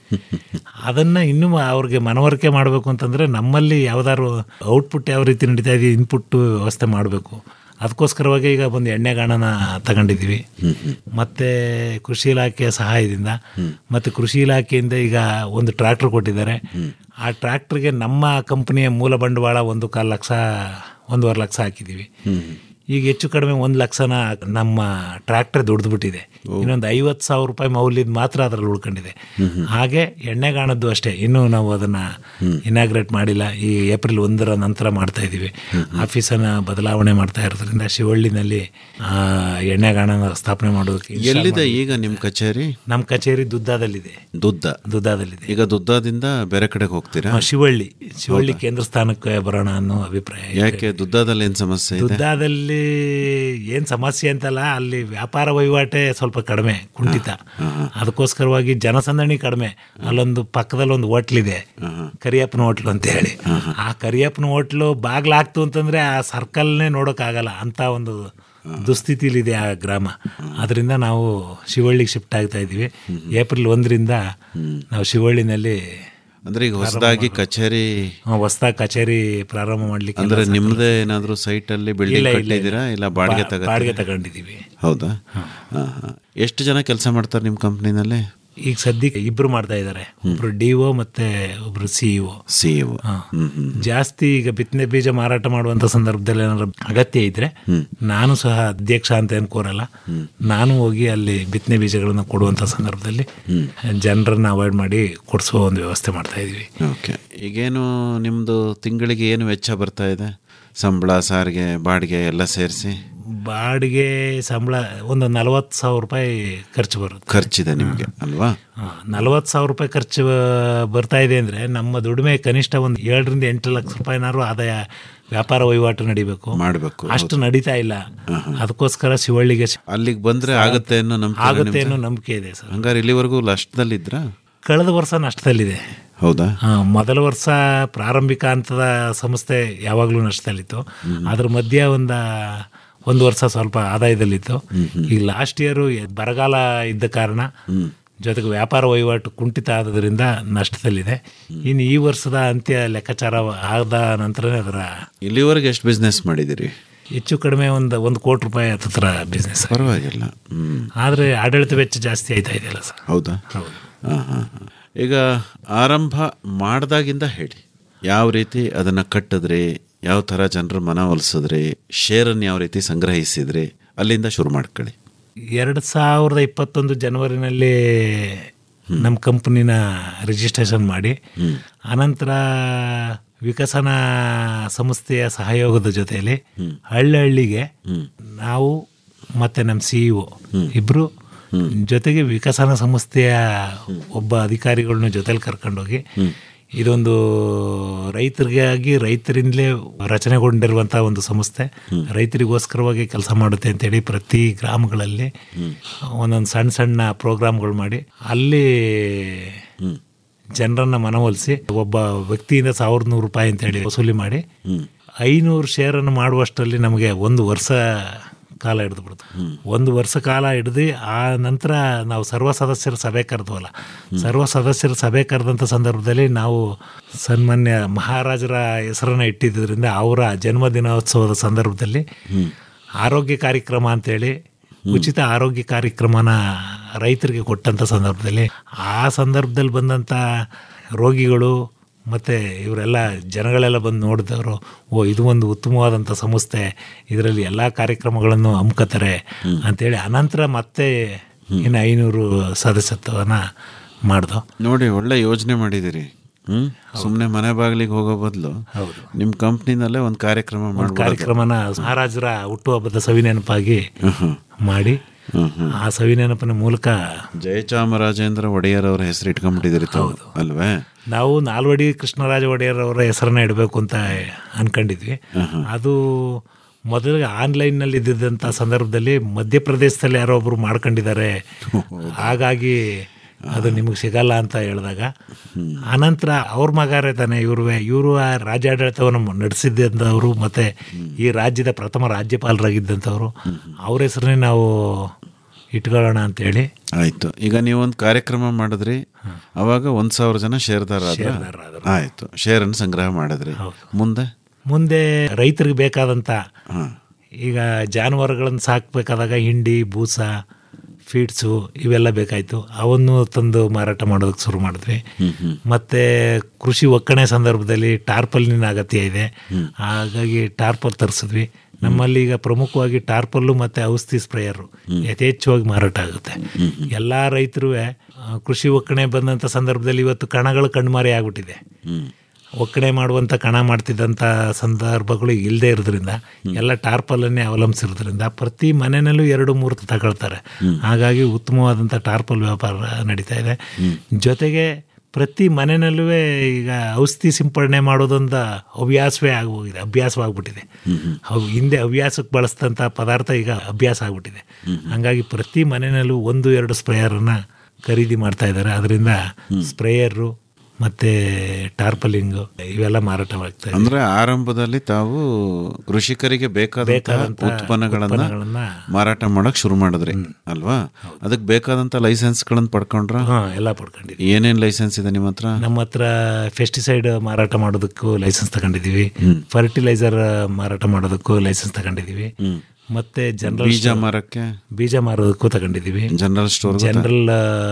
ಅದನ್ನು ಇನ್ನೂ ಅವ್ರಿಗೆ ಮನವರಿಕೆ ಮಾಡಬೇಕು ಅಂತಂದರೆ ನಮ್ಮಲ್ಲಿ ಯಾವ್ದಾದ್ರು ಔಟ್ಪುಟ್ ಯಾವ ರೀತಿ ನಡೀತಾ ಇದೆ ಇನ್ಪುಟ್ ವ್ಯವಸ್ಥೆ ಮಾಡಬೇಕು ಅದಕ್ಕೋಸ್ಕರವಾಗಿ ಈಗ ಒಂದು ಎಣ್ಣೆಗಾಣನ ತಗೊಂಡಿದ್ದೀವಿ ಮತ್ತು ಕೃಷಿ ಇಲಾಖೆಯ ಸಹಾಯದಿಂದ ಮತ್ತು ಕೃಷಿ ಇಲಾಖೆಯಿಂದ ಈಗ ಒಂದು ಟ್ರ್ಯಾಕ್ಟರ್ ಕೊಟ್ಟಿದ್ದಾರೆ ಆ ಟ್ರ್ಯಾಕ್ಟರ್ಗೆ ನಮ್ಮ ಕಂಪನಿಯ ಮೂಲ ಬಂಡವಾಳ ಒಂದು ಕಾಲು ಲಕ್ಷ ಒಂದೂವರೆ ಲಕ್ಷ ಹಾಕಿದ್ದೀವಿ ಈಗ ಹೆಚ್ಚು ಕಡಿಮೆ ಒಂದು ಲಕ್ಷನ ನಮ್ಮ ಟ್ರ್ಯಾಕ್ಟರ್ ದುಡ್ದುಬಿಟ್ಟಿದೆ ಇನ್ನೊಂದು ಐವತ್ತು ಸಾವಿರ ರೂಪಾಯಿ ಮೌಲ್ಯದ ಮಾತ್ರ ಅದರಲ್ಲಿ ಉಳ್ಕೊಂಡಿದೆ ಹಾಗೆ ಎಣ್ಣೆಗಾಣದ್ದು ಅಷ್ಟೇ ಇನ್ನೂ ನಾವು ಅದನ್ನು ಇನಾಗ್ರೇಟ್ ಮಾಡಿಲ್ಲ ಈ ಏಪ್ರಿಲ್ ಒಂದರ ನಂತರ ಮಾಡ್ತಾ ಇದ್ದೀವಿ ಆಫೀಸನ್ನು ಬದಲಾವಣೆ ಮಾಡ್ತಾ ಇರೋದ್ರಿಂದ ಶಿವಳ್ಳಿನಲ್ಲಿ ಆ, ಎಣ್ಣೆಗಾಣನ ಸ್ಥಾಪನೆ ಮಾಡೋದಕ್ಕೆ ಇನ್ಶಾಲ್ ಎಲ್ಲಿದೆ ಮಾಡಿ- ಈಗ ನಿಮ್ಮ ಕಚೇರಿ ನಮ್ಮ ಕಚೇರಿ ದುದ್ದಾದಲ್ಲಿದೆ ದುದ್ದ ದುದ್ದಾದಲ್ಲಿದೆ ಈಗ ದುದ್ದಾದಿಂದ ಬೇರೆ ಕಡೆಗೆ ಹೋಗ್ತೀರಾ ಆ, ಶಿವಳ್ಳಿ ಶಿವಳ್ಳಿ ಕೇಂದ್ರ ಸ್ಥಾನಕ್ಕೆ ಬರೋಣ ಅನ್ನೋ ಅಭಿಪ್ರಾಯ ಇದೆ. ಯಾಕೆ ದುದ್ದಾದಲ್ಲಿ ಏನು ಸಮಸ್ಯೆ ಇದೆ ದುದ್ದಾದಲ್ಲಿ ಏನು ಸಮಸ್ಯೆ ಅಂತಲ್ಲ ಅಲ್ಲಿ ವ್ಯಾಪಾರ ವಹಿವಾಟೆ ಸ್ವಲ್ಪ ಕಡಿಮೆ ಕುಂಠಿತ ಅದಕ್ಕೋಸ್ಕರವಾಗಿ ಜನಸಂದಣಿ ಕಡಿಮೆ ಅಲ್ಲೊಂದು ಪಕ್ಕದಲ್ಲಿ ಒಂದು ಹೋಟ್ಲಿದೆ ಕರಿಯಪ್ಪನ ಹೋಟ್ಲು ಅಂತ ಹೇಳಿ ಆ ಕರಿಯಪ್ಪನ ಹೋಟ್ಲು ಬಾಗ್ಲಾಗ್ತು ಅಂತಂದ್ರೆ ಆ ಸರ್ಕಲ್ನೇ ನೋಡೋಕ್ಕಾಗಲ್ಲ ಅಂತ ಒಂದು ದುಸ್ಥಿತಿಲಿದೆ ಆ ಗ್ರಾಮ ಅದರಿಂದ ನಾವು ಶಿವಳ್ಳಿಗೆ ಶಿಫ್ಟ್ ಆಗ್ತಾ ಇದ್ದೀವಿ ಏಪ್ರಿಲ್ ಒಂದರಿಂದ ನಾವು ಶಿವಳ್ಳಿನಲ್ಲಿ ಅಂದ್ರೆ ಈಗ ಹೊಸದಾಗಿ ಕಚೇರಿ ಹೊಸದಾಗಿ ಕಚೇರಿ ಪ್ರಾರಂಭ ಮಾಡ್ಲಿಕ್ಕೆ ಅಂದ್ರೆ ನಿಮ್ದೇ ಏನಾದ್ರು ಸೈಟ್ ಅಲ್ಲಿ ಬಿಲ್ಡಿಂಗ್ ಇಲ್ಲ, ಇಲ್ಲ, ಕಟ್ಟಿದ್ದೀರಾ ಇಲ್ಲ. ಇಲ್ಲ ಬಾಡಿಗೆ ಬಾ- ತಗ ಬಾಡಿಗೆ ತಗೊಂಡಿದ್ದೀವಿ ಹೌದಾ ಹಾ, ಹಾ. ಎಷ್ಟು ಜನ ಕೆಲಸ ಮಾಡ್ತಾರೆ ನಿಮ್ಮ ಕಂಪ್ನಿನಲ್ಲಿ ಈಗ ಸದ್ಯಕ್ಕೆ ಇಬ್ರು ಮಾಡ್ತಾ ಇದ್ದಾರೆ ಒಬ್ರು ಡಿ ಒ ಮತ್ತೆ ಒಬ್ರು ಸಿಇಒ ಸಿಇಒ ಜಾಸ್ತಿ ಈಗ ಬಿತ್ತನೆ ಬೀಜ ಮಾರಾಟ ಮಾಡುವಂತ ಸಂದರ್ಭದಲ್ಲಿ ಏನಾದ್ರು ಅಗತ್ಯ ಇದ್ರೆ ನಾನು ಸಹ ಅಧ್ಯಕ್ಷ ಅಂತ ಏನು ಕೋರಲ್ಲ ನಾನು ಹೋಗಿ ಅಲ್ಲಿ ಬಿತ್ತನೆ ಬೀಜಗಳನ್ನ ಕೊಡುವಂತ ಸಂದರ್ಭದಲ್ಲಿ ಜನರನ್ನ ಅವಾಯ್ಡ್ ಮಾಡಿ ಕೊಡಿಸುವ ಒಂದು ವ್ಯವಸ್ಥೆ ಮಾಡ್ತಾ ಇದೀವಿ ಓಕೆ ಈಗೇನು ನಿಮ್ದು ತಿಂಗಳಿಗೆ ಏನು ವೆಚ್ಚ ಬರ್ತಾ ಇದೆ ಸಂಬಳ ಸಾರಿಗೆ ಬಾಡಿಗೆ ಎಲ್ಲ ಸೇರಿಸಿ ಬಾಡಿಗೆ ಸಂಬಳ ಒಂದು ನಲವತ್ತು ಸಾವಿರ ರೂಪಾಯಿ ಖರ್ಚು ಬರುತ್ತೆ ಖರ್ಚಿದೆ ನಿಮಗೆ ಅಲ್ವಾ ನಲವತ್ತು ಸಾವಿರ ರೂಪಾಯಿ ಖರ್ಚು ಆ, ಬರ್ತಾ ಇದೆ ಅಂದರೆ ನಮ್ಮ ದುಡಿಮೆ ಕನಿಷ್ಠ ಒಂದು ಏಳರಿಂದ ಎಂಟು ಲಕ್ಷ ರೂಪಾಯಿನಾರು ಆದಾಯ ವ್ಯಾಪಾರ ವಹಿವಾಟು ನಡಿಬೇಕು ಮಾಡಬೇಕು ಅಷ್ಟು ನಡೀತಾ ಇಲ್ಲ ಅದಕ್ಕೋಸ್ಕರ ಶಿವಳ್ಳಿಗೆ ಅಲ್ಲಿಗೆ ಬಂದ್ರೆ ಆಗುತ್ತೆ ಅನ್ನೋ ನಂಬಿಕೆ ಆಗುತ್ತೆ ನಿಮ್ಗೆ? ಅನ್ನೋ ನಂಬಿಕೆ ಇದೆ ಸರ್ ಹಂಗಾರೆ ಇಲ್ಲಿವರೆಗೂ ನಷ್ಟದಲ್ಲಿದ್ರಾ ಕಳೆದ ವರ್ಷ ನಷ್ಟದಲ್ಲಿದೆ ಹೌದಾ ಆ, ಮೊದಲ ವರ್ಷ ಪ್ರಾರಂಭಿಕ ಹಂತದ ಸಂಸ್ಥೆ ಯಾವಾಗಲೂ ನಷ್ಟದಲ್ಲಿತ್ತು ಅದ್ರ ಮಧ್ಯೆ ಒಂದು ಒಂದು ವರ್ಷ ಸ್ವಲ್ಪ ಆದಾಯದಲ್ಲಿತ್ತು ಈಗ ಲಾಸ್ಟ್ ಇಯರು ಬರಗಾಲ ಇದ್ದ ಕಾರಣ ಜೊತೆಗೆ ವ್ಯಾಪಾರ ವಹಿವಾಟು ಕುಂಠಿತ ಆದದ್ರಿಂದ ನಷ್ಟದಲ್ಲಿದೆ ಇನ್ನು ಈ ವರ್ಷದ ಅಂತ್ಯ ಲೆಕ್ಕಾಚಾರ ಆದ ನಂತರನೇ ಅದರ ಇಲ್ಲಿವರೆಗೆ ಎಷ್ಟು ಬಿಸ್ನೆಸ್ ಮಾಡಿದಿರಿ ಹೆಚ್ಚು ಕಡಿಮೆ ಒಂದು ಒಂದು ಕೋಟಿ ರೂಪಾಯಿ ಹತ್ರ ಬಿಸ್ನೆಸ್ ಪರವಾಗಿಲ್ಲ ಹ್ಮ್ ಆದರೆ ಆಡಳಿತ ವೆಚ್ಚ ಜಾಸ್ತಿ ಆಯ್ತಾ ಇದೆಯಲ್ಲ ಸರ್ ಹೌದಾ ಹಾಂ ಹಾಂ ಈಗ ಆರಂಭ ಮಾಡ್ದಾಗಿಂದ ಹೇಳಿ ಯಾವ ರೀತಿ ಅದನ್ನು ಕಟ್ಟಿದ್ರಿ ಯಾವ ಥರ ಜನರ ಮನವೊಲಿಸಿದ್ರಿ ಶೇರನ್ನು ಯಾವ ರೀತಿ ಸಂಗ್ರಹಿಸಿದ್ರಿ ಅಲ್ಲಿಂದ ಶುರು ಮಾಡ್ಕೊಳ್ಳಿ ಎರಡು ಸಾವಿರದ ಇಪ್ಪತ್ತೊಂದು ಜನವರಿನಲ್ಲಿ ನಮ್ಮ ಕಂಪ್ನಿನ ರಿಜಿಸ್ಟ್ರೇಷನ್ ಮಾಡಿ ಅನಂತರ ವಿಕಸನ ಸಂಸ್ಥೆಯ ಸಹಯೋಗದ ಜೊತೆಯಲ್ಲಿ ಹಳ್ಳಿಗೆ ನಾವು ಮತ್ತೆ ನಮ್ಮ ಸಿ ಇ ಇಬ್ಬರು ಜೊತೆಗೆ ವಿಕಸನ ಸಂಸ್ಥೆಯ ಒಬ್ಬ ಅಧಿಕಾರಿಗಳನ್ನ ಜೊತೆಲಿ ಕರ್ಕೊಂಡೋಗಿ ಇದೊಂದು ರೈತರಿಗಾಗಿ ರೈತರಿಂದಲೇ ರಚನೆಗೊಂಡಿರುವಂಥ ಒಂದು ಸಂಸ್ಥೆ ರೈತರಿಗೋಸ್ಕರವಾಗಿ ಕೆಲಸ ಮಾಡುತ್ತೆ ಅಂತೇಳಿ ಪ್ರತಿ ಗ್ರಾಮಗಳಲ್ಲಿ ಒಂದೊಂದು ಸಣ್ಣ ಸಣ್ಣ ಪ್ರೋಗ್ರಾಮ್ಗಳು ಮಾಡಿ ಅಲ್ಲಿ ಜನರನ್ನ ಮನವೊಲಿಸಿ ಒಬ್ಬ ವ್ಯಕ್ತಿಯಿಂದ ಸಾವಿರದ ನೂರು ರೂಪಾಯಿ ಅಂತೇಳಿ ವಸೂಲಿ ಮಾಡಿ ಐನೂರು ಶೇರನ್ನು ಮಾಡುವಷ್ಟರಲ್ಲಿ ನಮಗೆ ಒಂದು ವರ್ಷ ಕಾಲ ಹಿಡಿದು ಬಿಡ್ತು ಒಂದು ವರ್ಷ ಕಾಲ ಹಿಡಿದು ಆ ನಂತರ ನಾವು ಸರ್ವ ಸದಸ್ಯರ ಸಭೆ ಕರೆದ್ವಲ್ಲ ಸರ್ವ ಸದಸ್ಯರ ಸಭೆ ಕರೆದಂಥ ಸಂದರ್ಭದಲ್ಲಿ ನಾವು ಸನ್ಮಾನ್ಯ ಮಹಾರಾಜರ ಹೆಸರನ್ನು ಇಟ್ಟಿದ್ದರಿಂದ ಅವರ ಜನ್ಮ ದಿನೋತ್ಸವದ ಸಂದರ್ಭದಲ್ಲಿ ಆರೋಗ್ಯ ಕಾರ್ಯಕ್ರಮ ಅಂತೇಳಿ ಉಚಿತ ಆರೋಗ್ಯ ಕಾರ್ಯಕ್ರಮನ ರೈತರಿಗೆ ಕೊಟ್ಟಂಥ ಸಂದರ್ಭದಲ್ಲಿ ಆ ಸಂದರ್ಭದಲ್ಲಿ ಬಂದಂಥ ರೋಗಿಗಳು ಮತ್ತು ಇವರೆಲ್ಲ ಜನಗಳೆಲ್ಲ ಬಂದು ನೋಡಿದವರು ಓ ಇದು ಒಂದು ಉತ್ತಮವಾದಂಥ ಸಂಸ್ಥೆ ಇದರಲ್ಲಿ ಎಲ್ಲ ಕಾರ್ಯಕ್ರಮಗಳನ್ನು ಹಮ್ಕೋತಾರೆ ಅಂತೇಳಿ ಅನಂತರ ಮತ್ತೆ ಇನ್ನು ಐನೂರು ಸದಸ್ಯತ್ವನ ಮಾಡ್ದು ನೋಡಿ ಒಳ್ಳೆ ಯೋಜನೆ ಮಾಡಿದಿರಿ ಹ್ಮ್ ಸುಮ್ಮನೆ ಮನೆ ಬಾಗಿಲಿಗೆ ಹೋಗೋ ಬದಲು ನಿಮ್ಮ ಕಂಪ್ನಿನಲ್ಲೇ ಒಂದು ಕಾರ್ಯಕ್ರಮ ಒಂದು ಮಾಡ್ಬೋದು ಕಾರ್ಯಕ್ರಮನ ಮಹಾರಾಜರ ಹುಟ್ಟುಹಬ್ಬದ ಸವಿನೆನಪಾಗಿ ಮಾಡಿ ಆ ಸವಿನೆನಪಿನ ಮೂಲಕ ಜಯಚಾಮರಾಜೇಂದ್ರ ಒಡೆಯರ್ ಅವರ ಹೆಸರು ಇಟ್ಕೊಂಡ್ಬಿಟ್ಟಿದ್ದೀರಿ ತಾವು ಅಲ್ವೇ ನಾವು ನಾಲ್ವಡಿ ಕೃಷ್ಣರಾಜ ಒಡೆಯರ್ ಅವರ ಹೆಸರನ್ನ ಇಡಬೇಕು ಅಂತ ಅನ್ಕೊಂಡಿದ್ವಿ ಅದು ಮೊದಲಿಗೆ ಆನ್ಲೈನ್ನಲ್ಲಿ ಇದ್ದಿದ್ದಂಥ ಸಂದರ್ಭದಲ್ಲಿ ಮಧ್ಯಪ್ರದೇಶದಲ್ಲಿ ಯಾರೋ ಒಬ್ರು ಮಾಡ್ಕೊಂಡಿದ್ದಾರೆ ಹಾಗಾಗಿ ಅದು ನಿಮಗೆ ಸಿಗಲ್ಲ ಅಂತ ಹೇಳಿದಾಗ ಅನಂತರ ಅವ್ರ ಮಗಾರೇ ತಾನೆ ಇವರು ಇವರು ಆ ರಾಜ್ಯಾಡಳಿತವನ್ನು ನಡೆಸಿದ್ದಂಥವ್ರು ಮತ್ತು ಈ ರಾಜ್ಯದ ಪ್ರಥಮ ರಾಜ್ಯಪಾಲರಾಗಿದ್ದಂಥವ್ರು ಅವ್ರ ಹೆಸರನ್ನೇ ನಾವು ಇಟ್ಕೊಳ್ಳೋಣ ಅಂತೇಳಿ ಆಯ್ತು ಈಗ ನೀವು ಒಂದು ಕಾರ್ಯಕ್ರಮ ಮಾಡಿದ್ರಿ ಅವಾಗ ಒಂದ್ ಸಾವಿರ ಜನ ಶೇರ್ದಾರ ಶೇರ್ದಾರರಾದ್ರು. ಆಯ್ತು ಶೇರನ್ನು ಸಂಗ್ರಹ ಮಾಡಿದ್ರಿ ಮುಂದೆ ಮುಂದೆ ರೈತರಿಗೆ ಬೇಕಾದಂಥ ಈಗ ಜಾನುವಾರುಗಳನ್ನು ಸಾಕಬೇಕಾದಾಗ ಹಿಂಡಿ ಬೂಸ ಫೀಡ್ಸು ಇವೆಲ್ಲ ಬೇಕಾಯಿತು ಅವನ್ನು ತಂದು ಮಾರಾಟ ಮಾಡೋದಕ್ಕೆ ಶುರು ಮಾಡಿದ್ವಿ ಮತ್ತು ಕೃಷಿ ಒಕ್ಕಣೆ ಸಂದರ್ಭದಲ್ಲಿ ಟಾರ್ಪಲ್ಲಿನ ಅಗತ್ಯ ಇದೆ ಹಾಗಾಗಿ ಟಾರ್ಪಲ್ ತರಿಸಿದ್ವಿ ನಮ್ಮಲ್ಲಿ ಈಗ ಪ್ರಮುಖವಾಗಿ ಟಾರ್ಪಲ್ಲು ಮತ್ತು ಔಷಧಿ ಸ್ಪ್ರೇಯರು ಯಥೇಚ್ಛವಾಗಿ ಮಾರಾಟ ಆಗುತ್ತೆ ಎಲ್ಲ ರೈತರು ಕೃಷಿ ಒಕ್ಕಣೆ ಬಂದಂಥ ಸಂದರ್ಭದಲ್ಲಿ ಇವತ್ತು ಕಣಗಳು ಕಣ್ಮಾರಿ ಆಗ್ಬಿಟ್ಟಿದೆ ಒಕ್ಕಣೆ ಮಾಡುವಂಥ ಕಣ ಮಾಡ್ತಿದ್ದಂಥ ಸಂದರ್ಭಗಳು ಇಲ್ಲದೆ ಇರೋದ್ರಿಂದ ಎಲ್ಲ ಟಾರ್ಪಲನ್ನೇ ಅವಲಂಬಿಸಿರೋದ್ರಿಂದ ಪ್ರತಿ ಮನೆಯಲ್ಲೂ ಎರಡು ಮೂರು ತಗೊಳ್ತಾರೆ ಹಾಗಾಗಿ ಉತ್ತಮವಾದಂಥ ಟಾರ್ಪಲ್ ವ್ಯಾಪಾರ ನಡೀತಾ ಇದೆ ಜೊತೆಗೆ ಪ್ರತಿ ಮನೆಯಲ್ಲೂ ಈಗ ಔಷಧಿ ಸಿಂಪಡಣೆ ಮಾಡೋದೊಂದು ಹವ್ಯಾಸವೇ ಆಗೋಗಿದೆ ಅಭ್ಯಾಸವಾಗ್ಬಿಟ್ಟಿದೆ ಅವು ಹಿಂದೆ ಹವ್ಯಾಸಕ್ಕೆ ಬಳಸಿದಂಥ ಪದಾರ್ಥ ಈಗ ಅಭ್ಯಾಸ ಆಗ್ಬಿಟ್ಟಿದೆ ಹಂಗಾಗಿ ಪ್ರತಿ ಮನೆಯಲ್ಲೂ ಒಂದು ಎರಡು ಸ್ಪ್ರೇಯರನ್ನು ಖರೀದಿ ಮಾಡ್ತಾ ಇದ್ದಾರೆ ಅದರಿಂದ ಸ್ಪ್ರೇಯರು ಮತ್ತು ಟಾರ್ಪಲಿಂಗು ಇವೆಲ್ಲ ಮಾರಾಟವಾಗ್ತಾ ಇದೆ ಅಂದ್ರೆ ಆರಂಭದಲ್ಲಿ ತಾವು ಕೃಷಿಕರಿಗೆ ಬೇಕಾದಂತ ಬೇಕಾದಂತ ಉತ್ಪನ್ನಗಳನ್ನ ಉತ್ಪನ್ನಗಳನ್ನ ಮಾರಾಟ ಮಾಡಕ್ ಶುರು ಮಾಡಿದ್ರಿ ಅಲ್ವಾ ಅದಕ್ಕೆ ಬೇಕಾದಂತ ಲೈಸೆನ್ಸ್ಗಳನ್ನ ಪಡ್ಕೊಂಡ್ರ ಹಾ ಎಲ್ಲ ಪಡ್ಕೊಂಡಿದ್ದೀವಿ ಏನೇನ್ ಲೈಸೆನ್ಸ್ ಇದೆ ನಿಮ್ಮ ಹತ್ರ ನಮ್ಮ ಹತ್ರ ಫೆಸ್ಟಿಸೈಡ್ ಮಾರಾಟ ಮಾಡೋದಕ್ಕೂ ಲೈಸೆನ್ಸ್ ತಗೊಂಡಿದ್ದೀವಿ ಫರ್ಟಿಲೈಸರ್ ಮಾರಾಟ ಮಾಡೋದಕ್ಕೂ ಲೈಸೆನ್ಸ್ ತಗೊಂಡಿದ್ದೀವಿ ಮತ್ತೆ ಜನರಲ್ ಬೀಜ ಮಾರಕ್ಕೆ ಬೀಜ ಮಾರೋದಕ್ಕೂ ತಗೊಂಡಿದ್ದೀವಿ ಜನರಲ್ ಸ್ಟೋರ್ ಜನರಲ್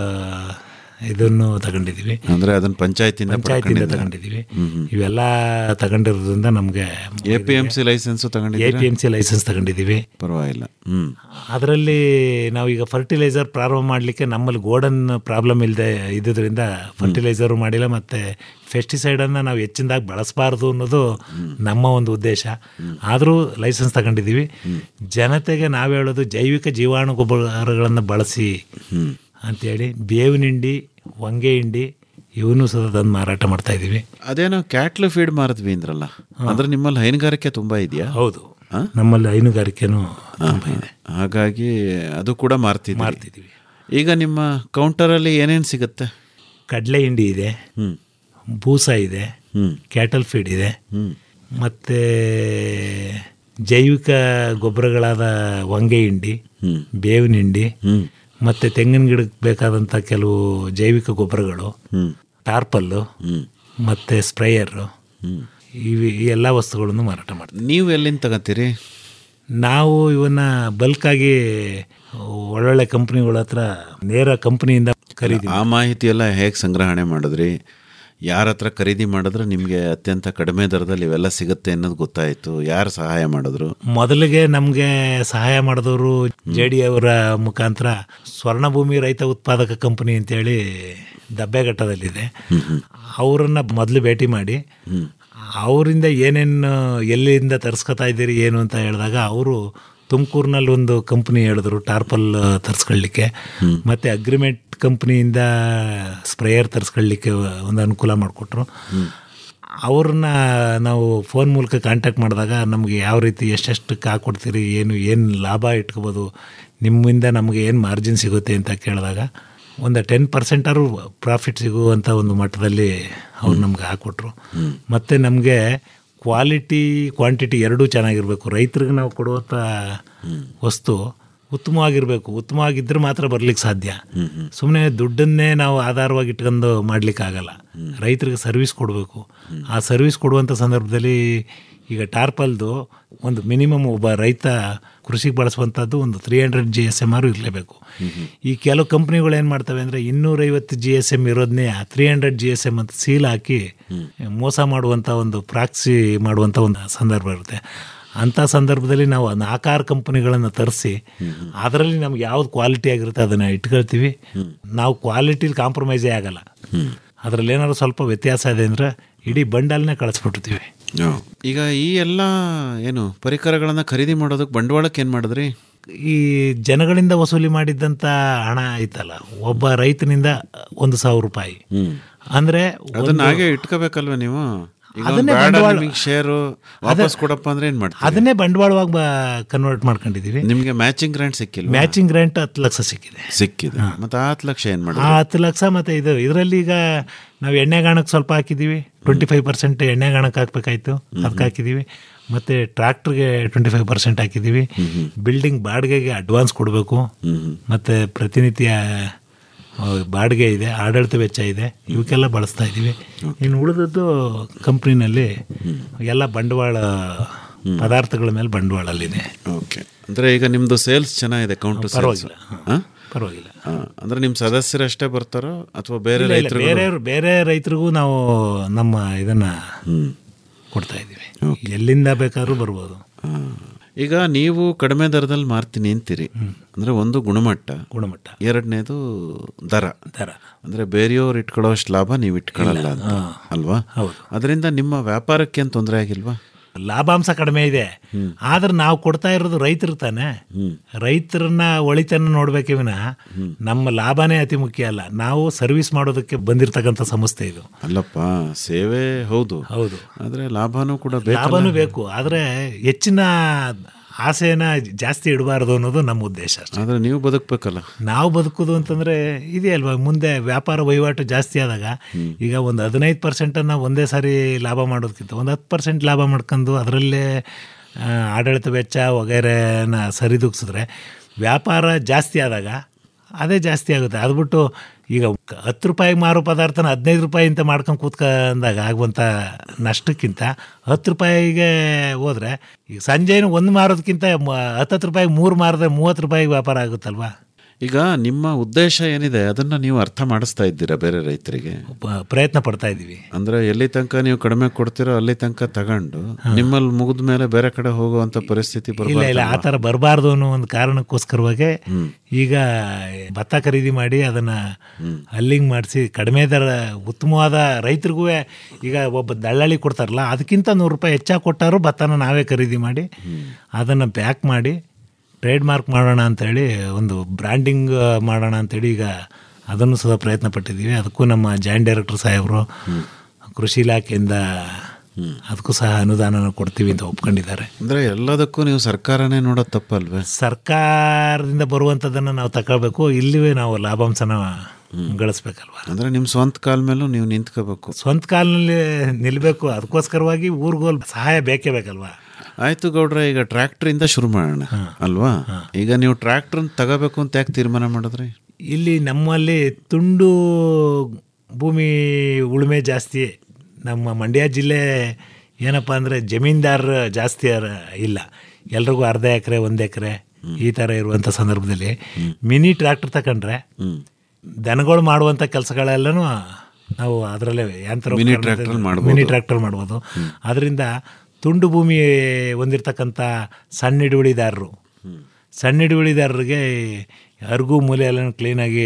ಇದನ್ನು ತಗೊಂಡಿದ್ದೀವಿ ಅಂದ್ರೆ ಅದನ್ನ ಪಂಚಾಯತಿಂದ ಪಂಚಾಯತಿಂದ ತಗೊಂಡಿದ್ದೀವಿ ಇವೆಲ್ಲ ತಗೊಂಡಿರೋದ್ರಿಂದ ನಮಗೆ A P M C licence ಎ ತಗೊಂಡಿದ್ದೀರಾ ಪಿ ಎಂ ಸಿ ಲೈಸೆನ್ಸ್ ತಗೊಂಡಿದ್ದೀವಿ ಪರವಾಗಿಲ್ಲ ಹ್ಮ್ ಅದರಲ್ಲಿ ನಾವೀಗ ಫರ್ಟಿಲೈಸರ್ ಪ್ರಾರಂಭ ಮಾಡಲಿಕ್ಕೆ ನಮ್ಮಲ್ಲಿ ಗೋಡನ್ ಪ್ರಾಬ್ಲಮ್ ಇಲ್ಲದೆ ಇದ್ದಿದ್ದರಿಂದ ಫರ್ಟಿಲೈಸರು ಮಾಡಿಲ್ಲ ಮತ್ತು ಫೆಸ್ಟಿಸೈಡನ್ನು ನಾವು ಹೆಚ್ಚಿನದಾಗಿ ಬಳಸಬಾರ್ದು ಅನ್ನೋದು ನಮ್ಮ ಒಂದು ಉದ್ದೇಶ ಆದರೂ ಲೈಸೆನ್ಸ್ ತಗೊಂಡಿದ್ದೀವಿ ಜನತೆಗೆ ನಾವು ಹೇಳೋದು ಜೈವಿಕ ಜೀವಾಣು ಗೊಬ್ಬರಗಳನ್ನು ಬಳಸಿ ಅಂತೇಳಿ ಬೇವಿನ ಹಿಂಡಿ ಹೊಂಗೆ ಹಿಂಡಿ ಇವನು ಸಹ ತಂದು ಮಾರಾಟ ಮಾಡ್ತಾ ಇದ್ದೀವಿ ಅದೇನೋ ಕ್ಯಾಟ್ಲ್ ಫೀಡ್ ಮಾರದ್ವಿ ಅಂದ್ರಲ್ಲ ಅಂದ್ರೆ ನಿಮ್ಮಲ್ಲಿ ಹೈನುಗಾರಿಕೆ ತುಂಬಾ ಇದೆಯಾ ಹೌದು ನಮ್ಮಲ್ಲಿ ಹೈನುಗಾರಿಕೆನೂ ಹಾಗಾಗಿ ಅದು ಕೂಡ ಮಾರ್ತಿದ್ದೀವಿ ಮಾರ್ತಿದ್ದೀವಿ ಈಗ ನಿಮ್ಮ ಕೌಂಟರಲ್ಲಿ ಏನೇನು ಸಿಗುತ್ತೆ ಕಡಲೆ ಹಿಂಡಿ ಇದೆ ಬೂಸ ಇದೆ ಕ್ಯಾಟಲ್ ಫೀಡ್ ಇದೆ ಮತ್ತು ಜೈವಿಕ ಗೊಬ್ಬರಗಳಾದ ಹೊಂಗೆ ಹಿಂಡಿ ಬೇವಿನ ಹಿಂಡಿ ಮತ್ತು ತೆಂಗಿನ ಗಿಡಕ್ಕೆ ಬೇಕಾದಂಥ ಕೆಲವು ಜೈವಿಕ ಗೊಬ್ಬರಗಳು ಟಾರ್ಪಲ್ಲು ಮತ್ತು ಸ್ಪ್ರೇಯರು ಇವು ಈ ಎಲ್ಲ ವಸ್ತುಗಳನ್ನು ಮಾರಾಟ ಮಾಡ್ತೀವಿ ನೀವು ಎಲ್ಲಿಂದ ತಗೋತೀರಿ ನಾವು ಇವನ್ನ ಬಲ್ಕಾಗಿ ಒಳ್ಳೊಳ್ಳೆ ಕಂಪ್ನಿಗಳ ಹತ್ರ ನೇರ ಕಂಪ್ನಿಯಿಂದ ಖರೀದಿ ಆ ಮಾಹಿತಿ ಎಲ್ಲ ಹೇಗೆ ಸಂಗ್ರಹಣೆ ಮಾಡಿದ್ರಿ ಯಾರ ಹತ್ರ ಖರೀದಿ ಮಾಡಿದ್ರೆ ನಿಮಗೆ ಅತ್ಯಂತ ಕಡಿಮೆ ದರದಲ್ಲಿ ಇವೆಲ್ಲ ಸಿಗುತ್ತೆ ಅನ್ನೋದು ಗೊತ್ತಾಯಿತು ಯಾರು ಸಹಾಯ ಮಾಡಿದ್ರು ಮೊದಲಿಗೆ ನಮಗೆ ಸಹಾಯ ಮಾಡಿದವರು ಜೆ ಡಿ ಅವರ ಮುಖಾಂತರ ಸ್ವರ್ಣಭೂಮಿ ರೈತ ಉತ್ಪಾದಕ ಕಂಪನಿ ಅಂತೇಳಿ ದಬ್ಬೆಘಟ್ಟದಲ್ಲಿದೆ ಅವರನ್ನ ಮೊದಲು ಭೇಟಿ ಮಾಡಿ ಅವರಿಂದ ಏನೇನು ಎಲ್ಲಿಂದ ತರಿಸ್ಕೊತಾ ಇದ್ದೀರಿ ಏನು ಅಂತ ಹೇಳಿದಾಗ ಅವರು ತುಮಕೂರಿನಲ್ಲಿ ಒಂದು ಕಂಪ್ನಿ ಹೇಳಿದ್ರು ಟಾರ್ಪಲ್ ತರಿಸ್ಕೊಳ್ಳಿಕ್ಕೆ ಮತ್ತು ಅಗ್ರಿಮೆಂಟ್ ಕಂಪ್ನಿಯಿಂದ ಸ್ಪ್ರೇಯರ್ ತರಿಸ್ಕೊಳ್ಳಿಕ್ಕೆ ಒಂದು ಅನುಕೂಲ ಮಾಡಿಕೊಟ್ರು ಅವ್ರನ್ನ ನಾವು ಫೋನ್ ಮೂಲಕ ಕಾಂಟ್ಯಾಕ್ಟ್ ಮಾಡಿದಾಗ ನಮಗೆ ಯಾವ ರೀತಿ ಎಷ್ಟೆಷ್ಟಕ್ಕೆ ಹಾಕ್ಕೊಡ್ತೀರಿ ಏನು ಏನು ಲಾಭ ಇಟ್ಕೋಬೋದು ನಿಮ್ಮಿಂದ ನಮಗೆ ಏನು ಮಾರ್ಜಿನ್ ಸಿಗುತ್ತೆ ಅಂತ ಕೇಳಿದಾಗ ಒಂದು ಟೆನ್ ಪರ್ಸೆಂಟಾರು ಪ್ರಾಫಿಟ್ ಸಿಗುವಂಥ ಒಂದು ಮಟ್ಟದಲ್ಲಿ ಅವ್ರು ನಮ್ಗೆ ಹಾಕ್ಕೊಟ್ರು ಮತ್ತು ನಮಗೆ ಕ್ವಾಲಿಟಿ ಕ್ವಾಂಟಿಟಿ ಎರಡೂ ಚೆನ್ನಾಗಿರಬೇಕು ರೈತರಿಗೆ ನಾವು ಕೊಡುವಂಥ ವಸ್ತು ಉತ್ತಮವಾಗಿರಬೇಕು ಉತ್ತಮವಾಗಿದ್ದರೆ ಮಾತ್ರ ಬರ್ಲಿಕ್ಕೆ ಸಾಧ್ಯ ಸುಮ್ಮನೆ ದುಡ್ಡನ್ನೇ ನಾವು ಆಧಾರವಾಗಿ ಇಟ್ಕೊಂಡು ಮಾಡ್ಲಿಕ್ಕಾಗಲ್ಲ ರೈತರಿಗೆ ಸರ್ವಿಸ್ ಕೊಡಬೇಕು ಆ ಸರ್ವಿಸ್ ಕೊಡುವಂಥ ಸಂದರ್ಭದಲ್ಲಿ ಈಗ ಟಾರ್ಪಲ್ದು ಒಂದು ಮಿನಿಮಮ್ ಒಬ್ಬ ರೈತ ಕೃಷಿಗೆ ಬಳಸುವಂಥದ್ದು ಒಂದು three hundred G S M ಆರು ಇರಲೇಬೇಕು ಈ ಕೆಲವು ಕಂಪ್ನಿಗಳು ಏನು ಮಾಡ್ತವೆ ಅಂದರೆ ಇನ್ನೂರೈವತ್ತು ಜಿ ಎಸ್ ಎಮ್ ಇರೋದನ್ನೇ three hundred G S M ಅಂತ ಸೀಲ್ ಹಾಕಿ ಮೋಸ ಮಾಡುವಂಥ ಒಂದು ಪ್ರಾಕ್ಸಿ ಮಾಡುವಂಥ ಒಂದು ಸಂದರ್ಭ ಇರುತ್ತೆ ಅಂಥ ಸಂದರ್ಭದಲ್ಲಿ ನಾವು ನಾಲ್ಕಾರು ಕಂಪನಿಗಳನ್ನು ತರಿಸಿ ಅದರಲ್ಲಿ ನಮ್ಗೆ ಯಾವ್ದು ಕ್ವಾಲಿಟಿ ಆಗಿರುತ್ತೆ ಅದನ್ನು ಇಟ್ಕೊಳ್ತೀವಿ ನಾವು ಕ್ವಾಲಿಟಿಲಿ ಕಾಂಪ್ರಮೈಸೇ ಆಗಲ್ಲ ಅದರಲ್ಲಿ ಏನಾದ್ರು ಸ್ವಲ್ಪ ವ್ಯತ್ಯಾಸ ಇದೆ ಅಂದರೆ ಇಡೀ ಬಂಡಲ್ನೇ ಕಳಿಸ್ಬಿಡ್ತೀವಿ ಈಗ ಈ ಎಲ್ಲ ಏನು ಪರಿಕರಗಳನ್ನ ಖರೀದಿ ಮಾಡೋದಕ್ಕೆ ಬಂಡವಾಳಕ್ಕೆ ಏನು ಮಾಡಿದ್ರಿ ಈ ಜನಗಳಿಂದ ವಸೂಲಿ ಮಾಡಿದ್ದಂಥ ಹಣ ಐತಲ್ಲ ಒಬ್ಬ ರೈತನಿಂದ ಒಂದು ಸಾವಿರ ರೂಪಾಯಿ ಅಂದ್ರೆ ಅದನ್ನ ಒಂದು- ಹಾಗೆ ಇಟ್ಕೋಬೇಕಲ್ವ ನೀವು ಈಗ ಒಂದ್ ಅದನ್ನೇ ಬೇಡ ಬಂಡವಾಳ- ನಿಮಗೆ ಶೇರು ವಾಪಸ್ ಕೊಡಪ್ಪ ಅಂದ್ರೆ ಏನ್ ಮಾಡ್ತೀವಿ ಅದನ್ನೇ ಬಂಡವಾಳವಾಗಿ ಕನ್ವರ್ಟ್ ಮಾಡ್ಕೊಂಡಿದೀವಿ ನಿಮ್ಗೆ ಮ್ಯಾಚಿಂಗ್ ಗ್ರಾಂಟ್ ಸಿಕ್ಕಿಲ್ಲ ಮ್ಯಾಚಿಂಗ್ ಗ್ರಾಂಟ್ ಹತ್ತು ಲಕ್ಷ ಸಿಕ್ಕಿದೆ ಸಿಕ್ಕಿದೆ ಮತ್ತೆ ಆ ಹತ್ತು ಲಕ್ಷ ಏನ್ ಆ ಮಾಡಿದ್ರಿ ಹತ್ತು ಲಕ್ಷ ಮತ್ತೆ ಇದು ಇದರಲ್ಲಿ ಈಗ ನಾವು ಎಣ್ಣೆ ಗಾಣಕ್ಕೆ ಸ್ವಲ್ಪ ಹಾಕಿದ್ದೀವಿ ಟ್ವೆಂಟಿ ಫೈವ್ ಪರ್ಸೆಂಟ್ ಎಣ್ಣೆ ಗಾಣಕ್ಕೆ ಹಾಕ್ಬೇಕಾಯ್ತು ಅದಕ್ಕೆ ಹಾಕಿದ್ದೀವಿ ಮತ್ತು ಟ್ರ್ಯಾಕ್ಟ್ರಿಗೆ ಟ್ವೆಂಟಿ ಫೈವ್ ಪರ್ಸೆಂಟ್ ಹಾಕಿದ್ದೀವಿ ಬಿಲ್ಡಿಂಗ್ ಬಾಡಿಗೆಗೆ ಅಡ್ವಾನ್ಸ್ ಕೊಡಬೇಕು ಮತ್ತು ಪ್ರತಿನಿತ್ಯ ಆ, ಬಾಡಿಗೆ ಇದೆ ಆಡಳಿತ ವೆಚ್ಚ ಇದೆ ಇವಕ್ಕೆಲ್ಲ ಬಳಸ್ತಾ ಇದ್ದೀವಿ ಇನ್ನು ಉಳಿದದ್ದು ಕಂಪ್ನಿನಲ್ಲಿ ಎಲ್ಲ ಬಂಡವಾಳ ಪದಾರ್ಥಗಳ ಮೇಲೆ ಬಂಡವಾಳಲ್ಲಿದೆ ಓಕೆ ಅಂದ್ರೆ ಈಗ ನಿಮ್ದು ಸೇಲ್ಸ್ ಚೆನ್ನಾಗಿದೆ ಕೌಂಟರ್ ಪರವಾಗಿಲ್ಲ. ಪರವಾಗಿಲ್ಲ ಅಂದ್ರೆ ನಿಮ್ ಸದಸ್ಯರಷ್ಟೇ ಬರ್ತಾರೋ ಅಥವಾ ಬೇರೆ ಇಲ್ಲ, ಇಲ್ಲ, ರೈತರು ಬೇರೆ ಬೇರೆ ರೈತರಿಗೂ ನಾವು ನಮ್ಮ ಇದನ್ನ ಕೊಡ್ತಾ ಇದ್ದೀವಿ ಎಲ್ಲಿಂದ ಬೇಕಾದ್ರೂ ಬರ್ಬೋದು ಈಗ ನೀವು ಕಡಿಮೆ ದರದಲ್ಲಿ ಮಾರ್ತೀನಿ ಅಂತೀರಿ ಅಂದ್ರೆ ಒಂದು ಗುಣಮಟ್ಟ ಗುಣಮಟ್ಟ ಎರಡನೇದು ದರ ದರ ಅಂದ್ರೆ ಬೇರೆಯವ್ರು ಇಟ್ಕೊಳ್ಳೋಷ್ಟು ಲಾಭ ನೀವು ಇಟ್ಕೊಳ್ಳಲ್ಲ ಅಂತ ಅಲ್ವಾ ಅದರಿಂದ ನಿಮ್ಮ ವ್ಯಾಪಾರಕ್ಕೆ ಏನು ತೊಂದರೆ ಆಗಿಲ್ವಾ ಲಾಭಾಂಶ ಕಡಿಮೆ ಇದೆ ಆದ್ರೆ ನಾವು ಕೊಡ್ತಾ ಇರೋದು ರೈತರು ತಾನೆ ರೈತರನ್ನ ಒಳಿತನ್ನ ನೋಡ್ಬೇಕೇ ವಿನಃ ನಮ್ಮ ಲಾಭನೇ ಅತಿ ಮುಖ್ಯ ಅಲ್ಲ ನಾವು ಸರ್ವಿಸ್ ಮಾಡೋದಕ್ಕೆ ಬಂದಿರತಕ್ಕಂಥ ಸಂಸ್ಥೆ ಇದು ಅಲ್ಲಪ್ಪ ಸೇವೆ ಹೌದು ಹೌದು ಆದ್ರೆ ಲಾಭನೂ ಕೂಡ ಬೇಕಲ್ಲ? ಲಾಭನೂ ಬೇಕು ಆದರೆ ಹೆಚ್ಚಿನ ಆಸೆನ ಜಾಸ್ತಿ ಇಡಬಾರ್ದು ಅನ್ನೋದು ನಮ್ಮ ಉದ್ದೇಶ ಅಷ್ಟೇ. ಆದ್ರೆ ನೀವು ಬದುಕಬೇಕಲ್ಲ ನಾವು ಬದುಕೋದು ಅಂತಂದ್ರೆ ಇದೆಯಲ್ವಾ ಮುಂದೆ ವ್ಯಾಪಾರ ವಹಿವಾಟು ಜಾಸ್ತಿ ಆದಾಗ ಈಗ ಒಂದು ಹದಿನೈದು ಪರ್ಸೆಂಟನ್ನು ಒಂದೇ ಸಾರಿ ಲಾಭ ಮಾಡೋದಕ್ಕಿಂತ ಒಂದು ಹತ್ತು ಪರ್ಸೆಂಟ್ ಲಾಭ ಮಾಡ್ಕೊಂಡು ಅದರಲ್ಲೇ ಆ, ಆಡಳಿತ ವೆಚ್ಚ ವಗೈರೆನ ಸರಿದೂಗಿಸಿದ್ರೆ ವ್ಯಾಪಾರ ಜಾಸ್ತಿ ಆದಾಗ ಅದೇ ಜಾಸ್ತಿ ಆಗುತ್ತೆ ಅದು ಬಿಟ್ಟು ಈಗ ಹತ್ತು ರೂಪಾಯಿಗೆ ಮಾರೋ ಪದಾರ್ಥನ ಹದಿನೈದು ರೂಪಾಯಿ ಅಂತ ಮಾಡ್ಕೊಂಡು ಕೂತ್ಕೊಂಡಾಗ ಆಗುವಂಥ ನಷ್ಟಕ್ಕಿಂತ ಹತ್ತು ರೂಪಾಯಿಗೆ ಹೋದ್ರೆ ಈಗ ಸಂಜೆನೂ ಒಂದು ಮಾರೋದಕ್ಕಿಂತ ಮ- ಹತ್ತತ್ತು ರೂಪಾಯಿಗೆ ಮೂರು ಮಾರಿದ್ರೆ ಮೂವತ್ತು ರೂಪಾಯಿಗೆ ವ್ಯಾಪಾರ ಆಗುತ್ತಲ್ವಾ ಈಗ ನಿಮ್ಮ ಉದ್ದೇಶ ಏನಿದೆ ಅದನ್ನ ನೀವು ಅರ್ಥ ಮಾಡಿಸ್ತಾ ಇದ್ದೀರಾ ಬೇರೆ ರೈತರಿಗೆ ಪ- ಪ್ರಯತ್ನ ಪಡ್ತಾ ಇದ್ದೀವಿ ಅಂದ್ರೆ ಎಲ್ಲಿ ತನಕ ನೀವು ಕಡಿಮೆ ಕೊಡ್ತೀರೋ ಅಲ್ಲಿ ತನಕ ತಗೊಂಡು ನಿಮ್ಮಲ್ಲಿ ಮುಗಿದ ಮೇಲೆ ಬೇರೆ ಕಡೆ ಹೋಗುವಂತ ಪರಿಸ್ಥಿತಿ ಇಲ್ಲ ಇಲ್ಲ ಆ ಬರಬಾರ್ದು ಥರ ಬರಬಾರ್ದು ಅನ್ನೋ ಒಂದು ಕಾರಣಕ್ಕೋಸ್ಕರವಾಗಿ ಈಗ ಭತ್ತ ಖರೀದಿ ಮಾಡಿ ಅದನ್ನ ಅಲ್ಲಿಂಗ್ ಮಾಡಿಸಿ ಕಡಿಮೆ ದರ ಉತ್ತಮವಾದ ರೈತರಿಗೂ ಈಗ ಒಬ್ಬ ದಳ್ಳಾಳಿ ಕೊಡ್ತಾರಲ್ಲ ಅದಕ್ಕಿಂತ ನೂರು ರೂಪಾಯಿ ಹೆಚ್ಚಾಗಿ ಕೊಟ್ಟಾರು ಭತ್ತನ ನಾವೇ ಖರೀದಿ ಮಾಡಿ ಅದನ್ನು ಪ್ಯಾಕ್ ಮಾಡಿ ಟ್ರೇಡ್ ಮಾರ್ಕ್ ಮಾಡೋಣ ಅಂತೇಳಿ ಒಂದು ಬ್ರ್ಯಾಂಡಿಂಗ್ ಮಾಡೋಣ ಅಂತೇಳಿ ಈಗ ಅದನ್ನು ಸಹ ಪ್ರಯತ್ನ ಪಟ್ಟಿದ್ದೀವಿ ಅದಕ್ಕೂ ನಮ್ಮ ಜಾಯಿಂಟ್ ಡೈರೆಕ್ಟರ್ ಸಾಹೇಬರು ಕೃಷಿ ಇಲಾಖೆಯಿಂದ ಅದಕ್ಕೂ ಸಹ ಅನುದಾನ ಕೊಡ್ತೀವಿ ಅಂತ ಒಪ್ಕೊಂಡಿದ್ದಾರೆ ಅಂದ್ರೆ ಎಲ್ಲದಕ್ಕೂ ನೀವು ಸರ್ಕಾರನೇ ನೋಡೋದು ತಪ್ಪಲ್ವೇ ಸರ್ಕಾರದಿಂದ ಬರುವಂಥದ್ದನ್ನು ನಾವು ತಗೊಳ್ಬೇಕು ಇಲ್ಲಿವೇ ನಾವು ಲಾಭಾಂಶನ ಗಳಿಸ್ಬೇಕಲ್ವಾ ಅಂದ್ರೆ ನಿಮ್ ಸ್ವಂತ ಕಾಲ ಮೇಲೂ ನೀವು ನಿಂತ್ಕೋಬೇಕು ಸ್ವಂತ ಕಾಲಿನಲ್ಲಿ ನಿಲ್ಲಬೇಕು ಅದಕ್ಕೋಸ್ಕರವಾಗಿ ಊರ್ಗೋಲ್ ಸಹಾಯ ಬೇಕೇ ಬೇಕಲ್ವಾ ಆಯ್ತು ಗೌಡ್ರ ಈಗ ಟ್ರ್ಯಾಕ್ಟರ್ ಇಂದ ಶುರು ಮಾಡೋಣ ಅಲ್ವಾ ಈಗ ನೀವು ಟ್ರ್ಯಾಕ್ಟರ್ ತಗೋಬೇಕು ಅಂತ ಯಾಕೆ ತೀರ್ಮಾನ ಮಾಡಿದ್ರಿ ಇಲ್ಲಿ ನಮ್ಮಲ್ಲಿ ತುಂಡು ಭೂಮಿ ಉಳುಮೆ ಜಾಸ್ತಿ ನಮ್ಮ ಮಂಡ್ಯ ಜಿಲ್ಲೆ ಏನಪ್ಪ ಅಂದರೆ ಜಮೀನ್ದಾರ ಜಾಸ್ತಿ ಅರ- ಇಲ್ಲ ಎಲ್ರಿಗೂ ಅರ್ಧ ಎಕರೆ ಒಂದು ಎಕರೆ ಈ ಥರ ಇರುವಂಥ ಸಂದರ್ಭದಲ್ಲಿ ಮಿನಿ ಟ್ರ್ಯಾಕ್ಟರ್ ತಗೊಂಡ್ರೆ ದನಗಳು ಮಾಡುವಂಥ ಕೆಲಸಗಳೆಲ್ಲನೂ ನಾವು ಅದರಲ್ಲೇ ಯಂತ್ರ Mini tractor ಅಲ್ಲಿ ಮಾಡ್ಬೋದು. ಮಿನಿ ಟ್ರ್ಯಾಕ್ಟರ್ ಮಾಡ್ಬೋದು ಅದರಿಂದ ತುಂಡು ಭೂಮಿ ಹೊಂದಿರತಕ್ಕಂಥ ಸಣ್ಣ ಹಿಡುವಳಿದಾರರು ಸಣ್ಣ ಹಿಡುವಳಿದಾರರಿಗೆ ಅರ್ಗು ಮೂಲೆ ಎಲ್ಲ ಕ್ಲೀನಾಗಿ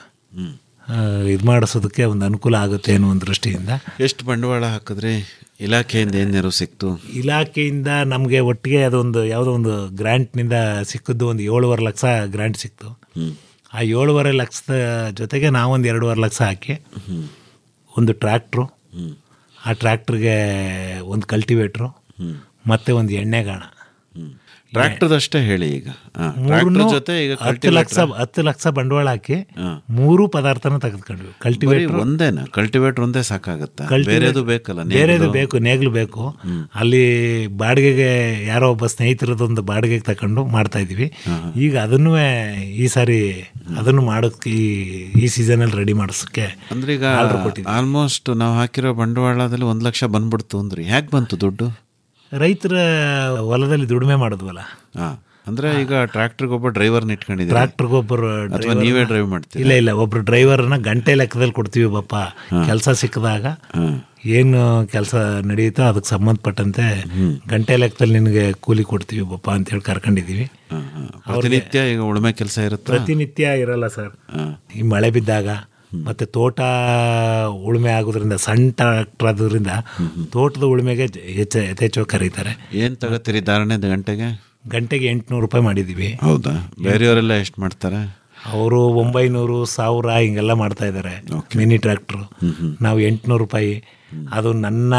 ಇದು ಮಾಡಿಸೋದಕ್ಕೆ ಒಂದು ಅನುಕೂಲ ಆಗುತ್ತೆ ಅನ್ನೋ ಒಂದು ದೃಷ್ಟಿಯಿಂದ ಎಷ್ಟು ಬಂಡವಾಳ ಹಾಕಿದ್ರಿ ಇಲಾಖೆಯಿಂದ ಏನ್ ನೆರವು ಸಿಕ್ತು ಇಲಾಖೆಯಿಂದ ನಮಗೆ ಒಟ್ಟಿಗೆ ಅದೊಂದು ಯಾವುದೋ ಒಂದು ಗ್ರ್ಯಾಂಟ್ನಿಂದ ಸಿಕ್ಕಿದ್ದು ಒಂದು ಏಳುವರೆ ಲಕ್ಷ ಗ್ರ್ಯಾಂಟ್ ಸಿಕ್ತು ಆ ಏಳುವರೆ ಲಕ್ಷದ ಜೊತೆಗೆ ನಾವೊಂದು ಎರಡೂವರೆ ಲಕ್ಷ ಹಾಕಿ ಒಂದು ಟ್ರ್ಯಾಕ್ಟ್ರು ಆ ಟ್ರ್ಯಾಕ್ಟ್ರಿಗೆ ಒಂದು ಕಲ್ಟಿವೇಟ್ರು ಮತ್ತು ಒಂದು ಎಣ್ಣೆಗಾಣ ಟ್ರ್ಯಾಕ್ಟರ್ದಷ್ಟೇ ಹೇಳಿ ಈಗ ಹಾ, ಮೂರನ್ನು ಟ್ರ್ಯಾಕ್ಟರ್ ಜೊತೆ ಈಗ ಹತ್ತು ಲಕ್ಷ cultivator- ಹತ್ತು ಲಕ್ಷ ಬಂಡವಾಳ ಹಾಕಿ ಹಾ. ಮೂರು ಪದಾರ್ಥನ ತೆಗೆದುಕೊಂಡ್ವಿ ಬರೀ ಕಲ್ಟಿವೇಟರ್ ಒಂದೇನಾ ಕಲ್ಟಿವೇಟರ್ ಒಂದೇ ಸಾಕಾಗತ್ತಾ ಬೇರೆದು ಬೇಕಲ್ಲ ಬೇರೆದು ನೇಗಿಲು? ಬೇಕು ನೇಗ್ಲು ಬೇಕು ಅಲ್ಲಿ ಬಾಡಿಗೆಗೆ ಯಾರೋ ಒಬ್ಬ ಸ್ನೇಹಿತರದೊಂದು ಬಾಡಿಗೆಗೆ ತಕೊಂಡು ಮಾಡ್ತಾ ಇದೀವಿ ಈಗ ಅದನ್ನು ಈ ಸಾರಿ ಅದನ್ನು ಮಾಡೋಕ್ಕೆ ಈ ಈ ಸೀಸನಲ್ಲಿ ರೆಡಿ ಮಾಡಿಸೋಕ್ಕೆ ಅಂದ್ರೆ ಈಗ ಆರ್ಡರ್ ಕೊಟ್ಟಿದ್ದೀವಿ ಆಲ್ಮೋಸ್ಟ್ ನಾವು ಹಾಕಿರೋ ಬಂಡವಾಳದಲ್ಲಿ ಒಂದ್ ಲಕ್ಷ ಬಂದ್ಬಿಡ್ತು ಅಂದ್ರಿ ಹ್ಯಾಕ್ ಬಂತು ದುಡ್ಡು ರೈತರ ಹೊಲದಲ್ಲಿ ದುಡಿಮೆ ಮಾಡಿದ್ವಲ್ಲ ಹಾ ಅಂದ್ರೆ ಈಗ ಟ್ರ್ಯಾಕ್ಟರ್ಗೆ ಒಬ್ಬ ಡ್ರೈವರ್ ಇಟ್ಕೊಂಡಿದ್ದೀರಾ ಟ್ರಾಕ್ಟರ್ಗೆ ಒಬ್ಬರು ಅಥವಾ ನೀವೇ ಡ್ರೈವ್ ಮಾಡ್ತೀರಾ ಇಲ್ಲ ಇಲ್ಲ ಒಬ್ರು ಡ್ರೈವರ್ನ ಗಂಟೆ ಲೆಕ್ಕದಲ್ಲಿ ಕೊಡ್ತೀವಿ ಬಪ್ಪ ಕೆಲಸ ಸಿಕ್ಕಿದಾಗ ಏನು ಕೆಲಸ ನಡೆಯುತ್ತೋ ಅದಕ್ಕೆ ಸಂಬಂಧಪಟ್ಟಂತೆ ಗಂಟೆ ಲೆಕ್ಕದಲ್ಲಿ ನಿನಗೆ ಕೂಲಿ ಕೊಡ್ತೀವಿ ಬಪ್ಪ ಅಂತೇಳಿ ಕರ್ಕೊಂಡಿದ್ದೀವಿ ಪ್ರತಿನಿತ್ಯ ಈಗ ಉಳುಮೆ ಕೆಲಸ ಇರುತ್ತೆ ಪ್ರತಿನಿತ್ಯ ಇರಲ್ಲ ಸರ್ ಈ ಮಳೆ ಬಿದ್ದಾಗ ಮತ್ತೆ ತೋಟ ಉಳುಮೆ ಆಗೋದ್ರಿಂದ ಸಣ್ಣ ಟ್ರಾಕ್ಟರ್ ಆಗೋದ್ರಿಂದ ತೋಟದ ಉಳುಮೆಗೆ ಜ- ಹೆಚ್ಚ ಯಥೇಚ್ಛವಾಗಿ ಕರೀತಾರೆ ಏನ್ ತಗೋತೀರಿ ಧಾರಣೆ ಗಂಟೆಗೆ ಗಂಟೆಗೆ ಎಂಟುನೂರು ರೂಪಾಯಿ ಮಾಡಿದ್ದೀವಿ ಹೌದಾ ಬೇರೆಯವರೆಲ್ಲ ಎಷ್ಟು ಮಾಡ್ತಾರೆ ಅವರು ಒಂಬೈನೂರು ಸಾವಿರ ಹಿಂಗೆಲ್ಲ ಮಾಡ್ತಾ ಇದ್ದಾರೆ ಮಿನಿ ಟ್ರ್ಯಾಕ್ಟ್ರು ನಾವು ಎಂಟುನೂರು ರೂಪಾಯಿ ಅದು ನನ್ನ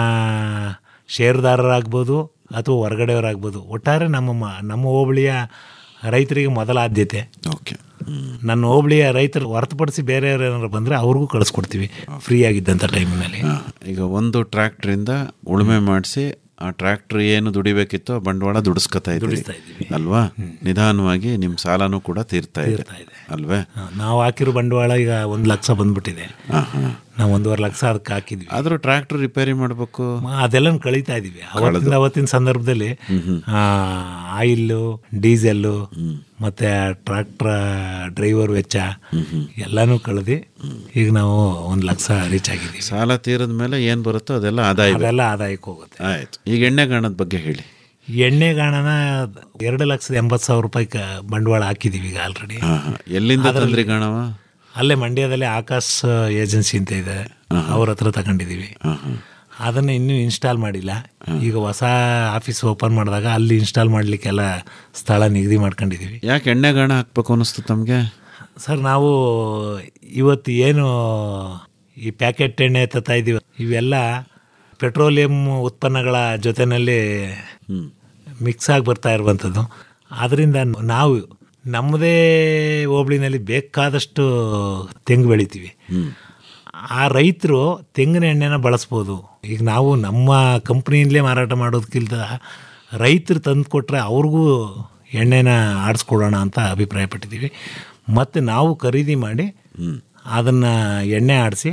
ಷೇರುದಾರರಾಗ್ಬೋದು ಅಥವಾ ಹೊರಗಡೆಯವರಾಗ್ಬೋದು ಒಟ್ಟಾರೆ ನಮ್ಮ ಮ- ನಮ್ಮ ಹೋಬಳಿಯ ರೈತರಿಗೆ ಮೊದಲ ಆದ್ಯತೆ ಓಕೆ ನನ್ನ ಹೋಬಳಿಯ ರೈತರು ಹೊರತುಪಡಿಸಿ ಬೇರೆಯವ್ರು ಏನಾರು ಬಂದರೆ ಅವ್ರಿಗೂ ಕಳಿಸ್ಕೊಡ್ತೀವಿ ಫ್ರೀ ಆಗಿದ್ದಂಥ ಟೈಮಿನಲ್ಲಿ ಈಗ ಒಂದು ಟ್ರ್ಯಾಕ್ಟರಿಂದ ಉಳುಮೆ ಮಾಡಿಸಿ ಆ ಟ್ರ್ಯಾಕ್ಟರ್ ಏನು ದುಡಿಬೇಕಿತ್ತು ಆ ಬಂಡವಾಳ ದುಡಿಸ್ಕೊತಾ ಇದ್ದೀವಿ ಅಲ್ವಾ ನಿಧಾನವಾಗಿ ನಿಮ್ಮ ಸಾಲನೂ ಕೂಡ ತೀರ್ತಾ ಇದೆ ಅಲ್ವೇ ನಾವು ಹಾಕಿರೋ ಬಂಡವಾಳ ಈಗ ಒಂದು ಲಕ್ಷ ಬಂದ್ಬಿಟ್ಟಿದೆ ನಾವು ಒಂದೂವರೆ ಲಕ್ಷ ಅದಕ್ಕೆ ಹಾಕಿದ್ವಿ ಆದ್ರೂ ಟ್ರ್ಯಾಕ್ಟರ್ ರಿಪೇರಿ ಮಾಡಬೇಕು ಅದೆಲ್ಲ ಕಳೀತಾ ಇದೀವಿ ಅವತ್ತಿಂದ ಅವತ್ತಿನ ಸಂದರ್ಭದಲ್ಲಿ ಆಯಿಲ್ಲು ಡೀಸೆಲ್ಲು ಮತ್ತೆ ಟ್ರಾಕ್ಟರ್ ಡ್ರೈವರ್ ವೆಚ್ಚ ಎಲ್ಲಾನು ಕಳೆದಿ ಈಗ ನಾವು ಒಂದು ಲಕ್ಷ ರೀಚ್ ಆಗಿದ್ದೀವಿ ಸಾಲ ತೀರದ ಮೇಲೆ ಏನ್ ಬರುತ್ತೋ ಅದೆಲ್ಲ ಆದಾಯ ಅದೆಲ್ಲ ಆದಾಯಕ್ಕೆ ಹೋಗುತ್ತೆ ಆಯ್ತು ಈಗ ಎಣ್ಣೆ ಗಾಣದ ಬಗ್ಗೆ ಹೇಳಿ ಎಣ್ಣೆ ಗಾಣನ ಎರಡು ಲಕ್ಷದ ಎಂಬತ್ತು ಸಾವಿರ ರೂಪಾಯಿ ಕ- ಬಂಡವಾಳ ಹಾಕಿದೀವಿ ಈಗ ಆಲ್ರೆಡಿ ಹಾ, ಹಾ. ಎಲ್ಲಿಂದ ತಂದ್ರಿ ಗಾಣವ ಅಲ್ಲೇ ಮಂಡ್ಯದಲ್ಲಿ ಆಕಾಶ್ ಏಜೆನ್ಸಿ ಅಂತ ಇದೆ ಅವ್ರ ಹತ್ರ ತಗೊಂಡಿದ್ದೀವಿ ಅದನ್ನು ಇನ್ನೂ ಇನ್ಸ್ಟಾಲ್ ಮಾಡಿಲ್ಲ ಈಗ ಹೊಸ ಆಫೀಸ್ ಓಪನ್ ಮಾಡಿದಾಗ ಅಲ್ಲಿ ಇನ್ಸ್ಟಾಲ್ ಮಾಡಲಿಕ್ಕೆಲ್ಲ ಸ್ಥಳ ನಿಗದಿ ಮಾಡ್ಕೊಂಡಿದ್ದೀವಿ ಯಾಕೆ ಎಣ್ಣೆ ಗಾಣ ಹಾಕ್ಬೇಕು ಅನ್ನಿಸ್ತು ತಮಗೆ ಸರ್ ನಾವು ಇವತ್ತು ಏನು ಈ ಪ್ಯಾಕೆಟ್ ಎಣ್ಣೆ ತತ್ತಾ ಇದ್ದೀವಿ ಇವೆಲ್ಲ ಪೆಟ್ರೋಲಿಯಂ ಉತ್ಪನ್ನಗಳ ಜೊತೆಯಲ್ಲಿ ಮಿಕ್ಸ್ ಆಗಿ ಬರ್ತಾ ಇರುವಂಥದ್ದು ಅದರಿಂದ ನಾವು ನಮ್ಮದೇ ಹೋಬಳಿನಲ್ಲಿ ಬೇಕಾದಷ್ಟು ತೆಂಗು ಬೆಳಿತೀವಿ ಆ ರೈತರು ತೆಂಗಿನ ಎಣ್ಣೆನ ಬಳಸ್ಬೋದು ಈಗ ನಾವು ನಮ್ಮ ಕಂಪ್ನಿಯಿಂದಲೇ ಮಾರಾಟ ಮಾಡೋದಕ್ಕಿಂತ ರೈತರು ತಂದು ಕೊಟ್ಟರೆ ಅವ್ರಿಗೂ ಎಣ್ಣೆನ ಆಡಿಸ್ಕೊಡೋಣ ಅಂತ ಅಭಿಪ್ರಾಯ ಪಟ್ಟಿದ್ದೀವಿ ಮತ್ತು ನಾವು ಖರೀದಿ ಮಾಡಿ ಅದನ್ನು ಎಣ್ಣೆ ಆಡಿಸಿ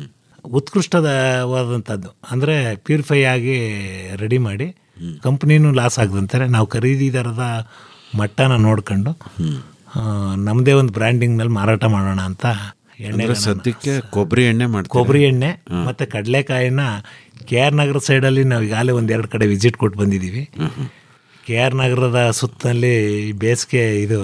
ಉತ್ಕೃಷ್ಟವಾದಂಥದ್ದು ಅಂದರೆ ಪ್ಯೂರಿಫೈ ಆಗಿ ರೆಡಿ ಮಾಡಿ ಕಂಪ್ನಿನೂ ಲಾಸ್ ಆಗದಂತಾರೆ ನಾವು ಖರೀದಿದಾರದ ಮಟ್ಟನ ನೋಡ್ಕೊಂಡು ಆ, ನಮ್ಮದೇ ಒಂದು ಬ್ರ್ಯಾಂಡಿಂಗ್ ಮೇಲೆ ಮಾರಾಟ ಮಾಡೋಣ ಅಂತ ಎಣ್ಣೆ ಅಂದ್ರೆ ಸದ್ಯಕ್ಕೆ ಕೊಬ್ಬರಿ ಎಣ್ಣೆ ಮಾಡ್ತೀರಾ? ಕೊಬ್ಬರಿ ಎಣ್ಣೆ ಮತ್ತು ಕಡಲೆಕಾಯಿನ ಕೆ ಆರ್ ನಗರ ಸೈಡಲ್ಲಿ ನಾವು ಈಗಾಗಲೇ ಒಂದೆರಡು ಕಡೆ ವಿಸಿಟ್ ಕೊಟ್ಟು ಬಂದಿದ್ದೀವಿ ಕೆ ಆರ್ ನಗರದ ಸುತ್ತಲ್ಲಿ ಈ ಬೇಸಿಗೆ ಇದು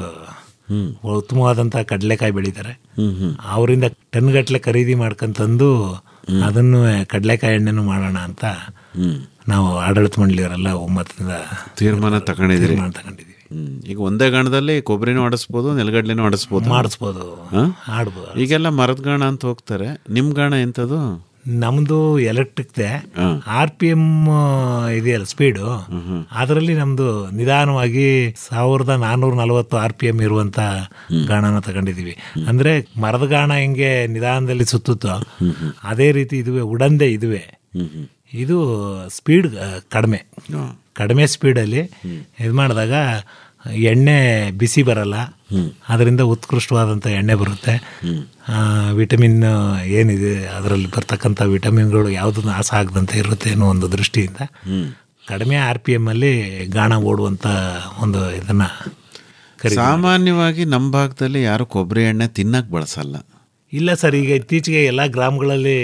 ಉತ್ತಮವಾದಂಥ ಕಡಲೆಕಾಯಿ ಬೆಳೀತಾರೆ ಅವರಿಂದ ಟನ್ಗಟ್ಟಲೆ ಖರೀದಿ ಮಾಡ್ಕೊಂತಂದು ಅದನ್ನು ಕಡಲೆಕಾಯಿ ಎಣ್ಣೆನೂ ಮಾಡೋಣ ಅಂತ ನಾವು ಆಡಳಿತ ಮಂಡಳಿಯವರೆಲ್ಲ ಒಮ್ಮತದಿಂದ ತೀರ್ಮಾನ ತಗೊಂಡಿದ್ದೀರಿ ತೀರ್ಮಾನ ತಗೊಂಡಿದ್ದೀವಿ ಹ್ಮ್. ಈಗ ಒಂದೇ ಗಾಣದಲ್ಲಿ ಕೊಬ್ಬರಿನೂ ಆಡಿಸ್ಬೋದು ನೆಲಗಡ್ಲೆನೂ ಆಡಿಸ್ಬೋದು ಮಾಡಿಸ್ಬೋದು ಹಾ? ಆಡ್ಬೋದು ಈಗೆಲ್ಲ ಮರದ ಗಾಣ ಅಂತ ಹೋಗ್ತಾರೆ ನಿಮ್ ಗಾಣ ಎಂತದು ನಮ್ಮದು ಎಲೆಕ್ಟ್ರಿಕ್ದೆ ಆರ್ ಪಿ ಎಮ್ ಇದೆಯಲ್ಲ ಸ್ಪೀಡು ಅದರಲ್ಲಿ ನಮ್ಮದು ನಿಧಾನವಾಗಿ ಸಾವಿರದ ನಾನ್ನೂರ ನಲವತ್ತು ಆರ್ ಪಿ ಎಮ್ ಇರುವಂತ ಗಾಣನ ತಗೊಂಡಿದ್ದೀವಿ ಅಂದ್ರೆ ಮರದ ಗಾಣ ಹೆಂಗೆ ನಿಧಾನದಲ್ಲಿ ಸುತ್ತುತ್ತೋ ಅದೇ ರೀತಿ ಇದುವೆ ಉಡಂದೆ ಇದುವೆ ಇದು ಸ್ಪೀಡ್ ಕಡಿಮೆ ಕಡಿಮೆ ಸ್ಪೀಡಲ್ಲಿ ಇದು ಮಾಡಿದಾಗ ಎಣ್ಣೆ ಬಿಸಿ ಬರಲ್ಲ ಅದರಿಂದ ಉತ್ಕೃಷ್ಟವಾದಂಥ ಎಣ್ಣೆ ಬರುತ್ತೆ ಆ, ವಿಟಮಿನ್ ಏನಿದೆ ಅದರಲ್ಲಿ ಬರ್ತಕ್ಕಂಥ ವಿಟಮಿನ್ಗಳು ಯಾವುದು ನಾಶ ಆಗದಂತೆ ಇರುತ್ತೆ ಅನ್ನೋ ಒಂದು ದೃಷ್ಟಿಯಿಂದ ಕಡಿಮೆ ಆರ್ ಪಿ ಎಮ್ ಅಲ್ಲಿ ಗಾಣ ಓಡುವಂಥ ಒಂದು ಇದನ್ನ ಖರೀದಿ ಸಾಮಾನ್ಯವಾಗಿ ನಮ್ಮ ಭಾಗದಲ್ಲಿ ಯಾರು ಕೊಬ್ಬರಿ ಎಣ್ಣೆ ತಿನ್ನಕ್ ಬಳಸಲ್ಲ ಇಲ್ಲ ಸರ್ ಈಗ ಇತ್ತೀಚೆಗೆ ಎಲ್ಲ ಗ್ರಾಮಗಳಲ್ಲಿ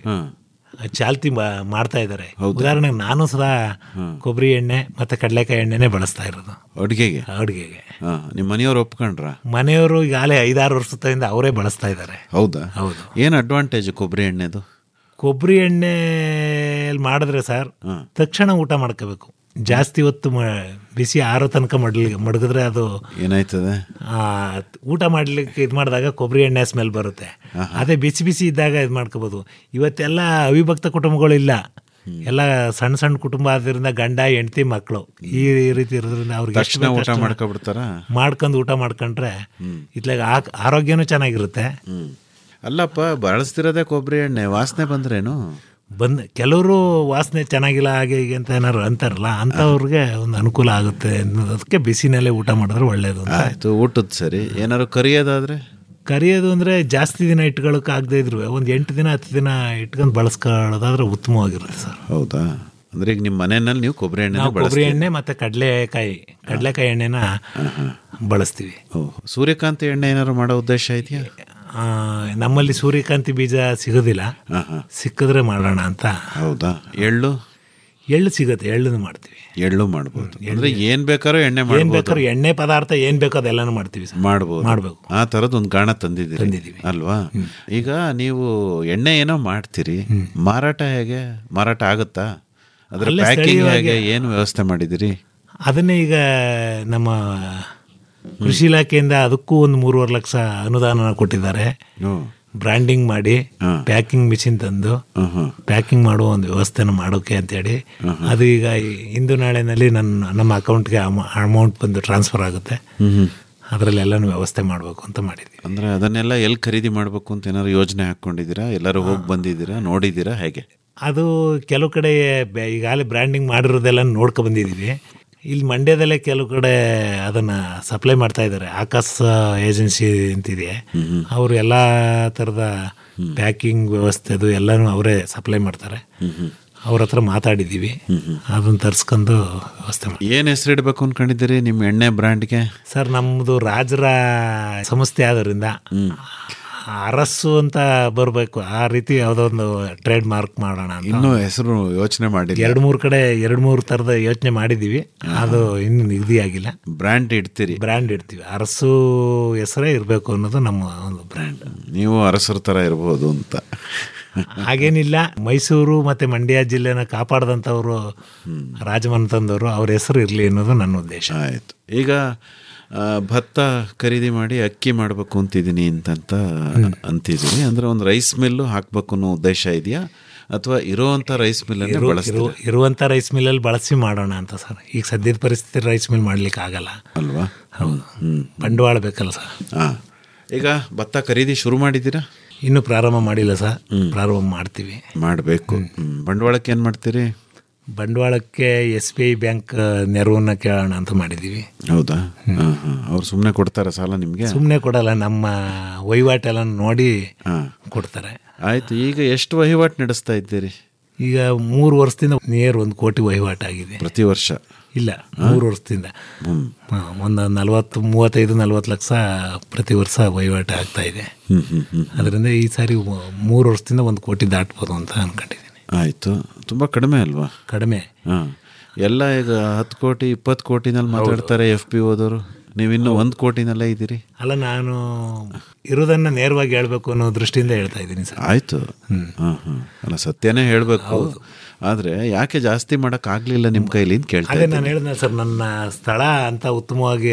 ಚಾಲ್ತಿ ಮಾ- ಮಾಡ್ತಾ ಇದ್ದಾರೆ ಉದಾಹರಣೆಗೆ ನಾನು ಸದಾ ಕೊಬ್ಬರಿ ಎಣ್ಣೆ ಮತ್ತೆ ಕಡಲೆಕಾಯಿ ಎಣ್ಣೆನೆ ಬಳಸ್ತಾ ಇರೋದು ಅಡುಗೆಗೆ ಅಡುಗೆಗೆ ನಿಮ್ಮ ಮನೆಯವ್ರು ಒಪ್ಕೊಂಡ್ರ ಮನೆಯವರು ಈಗಾಗಲೇ ಐದಾರು ವರ್ಷದಿಂದ ಅವರೇ ಬಳಸ್ತಾ ಇದ್ದಾರೆ ಹೌದಾ ಹೌದು ಏನ್ ಅಡ್ವಾಂಟೇಜ್ ಕೊಬ್ಬರಿ ಎಣ್ಣೆದು ಕೊಬ್ಬರಿ ಎಣ್ಣೆ ಮಾಡಿದ್ರೆ ಸರ್ ತಕ್ಷಣ ಊಟ ಮಾಡ್ಕೋಬೇಕು ಜಾಸ್ತಿ ಹೊತ್ತು ಮ- ಬಿಸಿ ಆರೋ ತನಕ ಮಡ್ಲಿ ಮಡಗಿದ್ರೆ ಅದು ಏನಾಯ್ತದೆ ಆ, ಊಟ ಮಾಡ್ಲಿಕ್ಕೆ ಇದು ಮಾಡಿದಾಗ ಕೊಬ್ಬರಿ ಎಣ್ಣೆ ಸ್ಮೆಲ್ ಬರುತ್ತೆ ಅದೇ ಬಿಸಿ ಬಿಸಿ ಇದ್ದಾಗ ಇದು ಮಾಡ್ಕೋಬೋದು ಇವತ್ತೆಲ್ಲ ಅವಿಭಕ್ತ ಕುಟುಂಬಗಳಿಲ್ಲ ಎಲ್ಲ ಸಣ್ಣ ಸಣ್ಣ ಕುಟುಂಬ ಆದ್ರಿಂದ ಗಂಡ ಹೆಂಡತಿ ಮಕ್ಕಳು ಈ ರೀತಿ ಇರೋದ್ರಿಂದ ಅವ್ರಿಗೆ ಎಷ್ಟು ತಕ್ಷಣ ಬೇಕೋ ಊಟ ಅಷ್ಟು ಮಾಡ್ಕೊಬಿಡ್ತಾರಾ ಮಾಡ್ಕೊಂಡು ಊಟ ಮಾಡ್ಕೊಂಡ್ರೆ ಇತ್ಲಾಗ ಆ- ಆರೋಗ್ಯನೂ ಚೆನ್ನಾಗಿರುತ್ತೆ ಅಲ್ಲಪ್ಪ ಬಳಸ್ತಿರೋದೇ ಕೊಬ್ಬರಿ ಎಣ್ಣೆ ವಾಸನೆ ಬಂದ್ರೇನು ಬಂದ್ ಕೆಲವರು ವಾಸನೆ ಚೆನ್ನಾಗಿಲ್ಲ ಹಾಗೆ ಹೀಗೆ ಅಂತ ಏನಾರು ಅಂತಾರಲ್ಲ ಅಂಥವ್ರಿಗೆ ಒಂದು ಅನುಕೂಲ ಆಗುತ್ತೆ ಅನ್ನೋದಕ್ಕೆ ಬಿಸಿನಲ್ಲೇ ಊಟ ಮಾಡಿದ್ರೆ ಒಳ್ಳೇದು ಅಂತ ಆಯ್ತು ಊಟದ ಸರಿ ಏನಾದ್ರು ಕರಿಯೋದಾದ್ರೆ ಕರಿಯೋದು ಅಂದರೆ ಜಾಸ್ತಿ ದಿನ ಇಟ್ಕೊಳ್ಳೋಕೆ ಆಗದೆ ಇದ್ರು ಒಂದು ಎಂಟು ದಿನ ಹತ್ತು ದಿನ ಇಟ್ಕೊಂಡು ಬಳಸ್ಕೊಳ್ಳೋದಾದ್ರೆ ಉತ್ತಮವಾಗಿರುತ್ತೆ ಸರ್ ಹೌದಾ ಅಂದ್ರೆ ಈಗ ನಿಮ್ಮ ಮನೆಯಲ್ಲಿ ನೀವು ಕೊಬ್ಬರಿ ಎಣ್ಣೆ ನಾವು ಕೊಬ್ಬರಿ ಎಣ್ಣೆ ಮತ್ತು ಕಡಲೆಕಾಯಿ ಕಡಲೆಕಾಯಿ ಎಣ್ಣೆನ ಬಳಸ್ತೀವಿ ಸೂರ್ಯಕಾಂತಿ ಎಣ್ಣೆ ಏನಾದ್ರು ಮಾಡೋ ಉದ್ದೇಶ ಇದೆಯಾ ಆ, ನಮ್ಮಲ್ಲಿ ಸೂರ್ಯಕಾಂತಿ ಬೀಜ ಸಿಗೋದಿಲ್ಲ ಸಿಕ್ಕಿದ್ರೆ ಮಾಡೋಣ ಅಂತ ಹೌದಾ ಎಳ್ಳು ಎಳ್ಳು ಸಿಗುತ್ತೆ ಎಳ್ಳನ್ನು ಮಾಡ್ತೀವಿ ಎಳ್ಳು ಮಾಡ್ಬೋದು ಅಂದ್ರೆ ಏನ್ ಬೇಕಾದ್ರೂ ಎಣ್ಣೆ ಏನ್ ಮಾಡ್ಬೋದು ಬೇಕಾದ್ರೂ ಎಣ್ಣೆ ಪದಾರ್ಥ ಏನ್ ಬೇಕೋ ಅದೆಲ್ಲಾನು ಮಾಡ್ತೀವಿ ಸರ್ ಮಾಡ್ಬೋದು ಮಾಡ್ಬೇಕು ಆ ತರದ್ ಒಂದು ಗಾಣ ತಂದಿದ್ದೀರಿ ಅಲ್ವಾ ಈಗ ನೀವು ಎಣ್ಣೆ ಏನೋ ಮಾಡ್ತೀರಿ ಮಾರಾಟ ಹೇಗೆ ಮಾರಾಟ ಆಗುತ್ತಾ ಅದ್ರ ಅಲ್ಲೇ ಪ್ಯಾಕಿಂಗ್ ಸ್ಥಳೀಯವಾಗಿ- ಹೇಗೆ ಏನು ವ್ಯವಸ್ಥೆ ಮಾಡಿದಿರಿ ಅದನ್ನೇ ಈಗ ನಮ್ಮ ಕೃಷಿ ಇಲಾಖೆಯಿಂದ ಅದಕ್ಕೂ ಒಂದು ಮೂರುವರೆ ಲಕ್ಷ ಅನುದಾನ ಕೊಟ್ಟಿದ್ದಾರೆ ಬ್ರ್ಯಾಂಡಿಂಗ್ ಮಾಡಿ ಪ್ಯಾಕಿಂಗ್ ಮಿಷಿನ್ ತಂದು ಪ್ಯಾಕಿಂಗ್ ಮಾಡುವ ಒಂದು ವ್ಯವಸ್ಥೆನ ಮಾಡೋಕೆ ಅಂತೇಳಿ ಅದು ಈಗ ಇಂದು ನಾಳೆನಲ್ಲಿ ನನ್ನ ನಮ್ಮ ಅಕೌಂಟ್ಗೆ ಅಮೌಂಟ್ ಬಂದು ಟ್ರಾನ್ಸ್ಫರ್ ಆಗುತ್ತೆ ಅದರಲ್ಲೆಲ್ಲನೂ ವ್ಯವಸ್ಥೆ ಮಾಡಬೇಕು ಅಂತ ಮಾಡಿದ್ವಿ ಅಂದ್ರೆ ಅದನ್ನೆಲ್ಲ ಎಲ್ಲಿ ಖರೀದಿ ಮಾಡ್ಬೇಕು ಅಂತ ಏನಾದ್ರು ಯೋಜನೆ ಹಾಕೊಂಡಿದ್ದೀರಾ ಎಲ್ಲರೂ ಹೋಗಿ ಬಂದಿದ್ದೀರಾ ನೋಡಿದ್ದೀರಾ ಹೇಗೆ ಅದು ಕೆಲವು ಕಡೆ ಬೆ- ಈಗಾಗಲೇ ಬ್ರ್ಯಾಂಡಿಂಗ್ ಮಾಡಿರೋದೆಲ್ಲ ನೋಡ್ಕೊ ಬಂದಿದ್ದೀವಿ ಇಲ್ಲಿ ಮಂಡ್ಯದಲ್ಲೇ ಕೆಲವು ಕಡೆ ಅದನ್ನು ಸಪ್ಲೈ ಮಾಡ್ತಾ ಇದ್ದಾರೆ ಆಕಾಶ ಏಜೆನ್ಸಿ ಅಂತಿದೆ ಅವರು ಎಲ್ಲ ಥರದ ಪ್ಯಾಕಿಂಗ್ ವ್ಯವಸ್ಥೆದು ಎಲ್ಲನೂ ಅವರೇ ಸಪ್ಲೈ ಮಾಡ್ತಾರೆ ಅವ್ರ ಹತ್ರ ಮಾತಾಡಿದ್ದೀವಿ ಅದನ್ನು ತರಿಸ್ಕೊಂಡು ವ್ಯವಸ್ಥೆ ಮಾಡಿ ಏನ್ ಹೆಸರಿಡ್ಬೇಕು ಅನ್ಕೊಂಡಿದ್ದೀರಿ ನಿಮ್ಮ ಎಣ್ಣೆ ಬ್ರ್ಯಾಂಡ್ಗೆ ಸರ್ ನಮ್ಮದು ರಾಜರ ಸಂಸ್ಥೆ ಆದ್ರಿಂದ ಅರಸ್ಸು ಅಂತ ಬರಬೇಕು ಆ ರೀತಿ ಯಾವುದೋ ಒಂದು ಟ್ರೇಡ್ ಮಾರ್ಕ್ ಮಾಡೋಣ ಅಂತ ಇನ್ನೂ ಹೆಸರು ಯೋಚನೆ ಮಾಡಿಲ್ಲ ಎರಡು ಮೂರು ಕಡೆ ಎರಡು ಮೂರು ಥರದ ಯೋಚನೆ ಮಾಡಿದ್ದೀವಿ ಅದು ಇನ್ನು ನಿಗದಿ ಆಗಿಲ್ಲ ಬ್ರ್ಯಾಂಡ್ ಇಡ್ತೀರಿ ಬ್ರ್ಯಾಂಡ್ ಇಡ್ತೀವಿ ಅರಸು ಹೆಸರೇ ಇರಬೇಕು ಅನ್ನೋದು ನಮ್ಮ ಒಂದು ಬ್ರ್ಯಾಂಡ್ ನೀವು ಅರಸರ ತರ ಇರಬಹುದು ಅಂತ ಹಾಗೇನಿಲ್ಲ ಮೈಸೂರು ಮತ್ತೆ ಮಂಡ್ಯ ಜಿಲ್ಲೆನ ಕಾಪಾಡದಂಥವ್ರು ರಾಜಮನೆತನದವರು ಅವ್ರ ಹೆಸರು ಇರಲಿ ಅನ್ನೋದು ನನ್ನ ಉದ್ದೇಶ ಆಯ್ತು ಈಗ ಆ, ಭತ್ತ ಖರೀದಿ ಮಾಡಿ ಅಕ್ಕಿ ಮಾಡಬೇಕು ಅಂತಿದ್ದೀನಿ ಅಂತಂತ ಅಂತಿದ್ದೀನಿ ಅಂದ್ರೆ ಒಂದು ರೈಸ್ ಮಿಲ್ಲು ಹಾಕ್ಬೇಕು ಅನ್ನೋ ಉದ್ದೇಶ ಇದೆಯಾ ಅಥವಾ ಇರೋವಂಥ ರೈಸ್ ಮಿಲ್ಲನ್ನೇ ಇರು- ಬಳಸ್ತೀರಾ ಇರು- ಇರುವಂಥ ರೈಸ್ ಮಿಲ್ಲಲ್ಲಿ ಬಳಸಿ ಮಾಡೋಣ ಅಂತ ಸರ್ ಈಗ ಸದ್ಯದ ಪರಿಸ್ಥಿತಿ ರೈಸ್ ಮಿಲ್ ಮಾಡ್ಲಿಕ್ಕೆ ಆಗಲ್ಲ ಅಲ್ವಾ ಹೌದು ಹ್ಮ್ ಬಂಡವಾಳ ಬೇಕಲ್ಲ ಸರ್ ಹಾ ಈಗ ಭತ್ತ ಖರೀದಿ ಶುರು ಮಾಡಿದ್ದೀರಾ ಇನ್ನೂ ಪ್ರಾರಂಭ ಮಾಡಿಲ್ಲ ಸರ್ ಪ್ರಾರಂಭ ಮಾಡ್ತೀವಿ ಮಾಡಬೇಕು ಬಂಡವಾಳಕ್ಕೆ ಏನು ಮಾಡ್ತೀರಿ ಬಂಡವಾಳಕ್ಕೆ ಎಸ್ ಬಿ ಐ ಬ್ಯಾಂಕ್ ನೆರವನ್ನ ಕೇಳೋಣ ಅಂತ ಮಾಡಿದ್ದೀವಿ ಹೌದಾ ಹಾಂ ಹಾಂ ಅವ್ರು ಸುಮ್ಮನೆ ಕೊಡ್ತಾರ ಸಾಲ ನಿಮಗೆ ಸುಮ್ಮನೆ ಕೊಡಲ್ಲ ನಮ್ಮ ವಹಿವಾಟೆಲ್ಲ ನೋಡಿ ಕೊಡ್ತಾರೆ ಆಯ್ತು ಈಗ ಎಷ್ಟು ವಹಿವಾಟು ನಡೆಸ್ತಾ ಇದ್ದೀರಿ ಈಗ ಮೂರು ವರ್ಷದಿಂದ ನೇರ್ ಒಂದು ಕೋಟಿ ವಹಿವಾಟಾಗಿದೆ ಪ್ರತಿ ವರ್ಷ ಇಲ್ಲ ಮೂರು ವರ್ಷದಿಂದ ಹಾ, ಒಂದು ನಲವತ್ತು ಮೂವತ್ತೈದು ನಲವತ್ತು ಲಕ್ಷ ಪ್ರತಿ ವರ್ಷ ವಹಿವಾಟು ಆಗ್ತಾ ಇದೆ ಹ್ಮ್ ಹ್ಮ್ ಹ್ಮ್ ಅದರಿಂದ ಈ ಸಾರಿ ಮ- ಮೂರು ವರ್ಷದಿಂದ ಒಂದು ಕೋಟಿ ದಾಟ್ಬೋದು ಅಂತ ಅನ್ಕೊಂಡಿದ್ದೀನಿ ಆಯ್ತು ತುಂಬಾ ಕಡಿಮೆ ಅಲ್ವಾ ಕಡಿಮೆ ಹಾಂ ಎಲ್ಲ ಈಗ ಹತ್ತು ಕೋಟಿ ಇಪ್ಪತ್ತು ಕೋಟಿನಲ್ಲಿ ಮಾತಾಡ್ತಾರೆ ಎಫ್ ಪಿ ಓದೋರು ನೀವಿನ್ನೂ ಒಂದು ಕೋಟಿನಲ್ಲೇ ಇದ್ದೀರಿ ಅಲ್ಲ ನಾನು ಇರೋದನ್ನ ನೇರವಾಗಿ ಹೇಳ್ಬೇಕು ಅನ್ನೋ ದೃಷ್ಟಿಯಿಂದ ಹೇಳ್ತಾ ಇದ್ದೀನಿ ಸರ್ ಆಯ್ತು ಹಾಂ ಹಾಂ ಅಲ್ಲ ಸತ್ಯನೇ ಹೇಳಬೇಕು ಆದರೆ ಯಾಕೆ ಜಾಸ್ತಿ ಮಾಡಕ್ ಆಗ್ಲಿಲ್ಲ ನಿಮ್ಮ ಕೈಲಿ ಅಂತ ಕೇಳ್ತಾ ಅದೇ ನಾನು ಇದ್ದೀನಿ. ಹೇಳಿದ್ನ ಸರ್ ನನ್ನ ಸ್ಥಳ ಅಂತ ಉತ್ತಮವಾಗಿ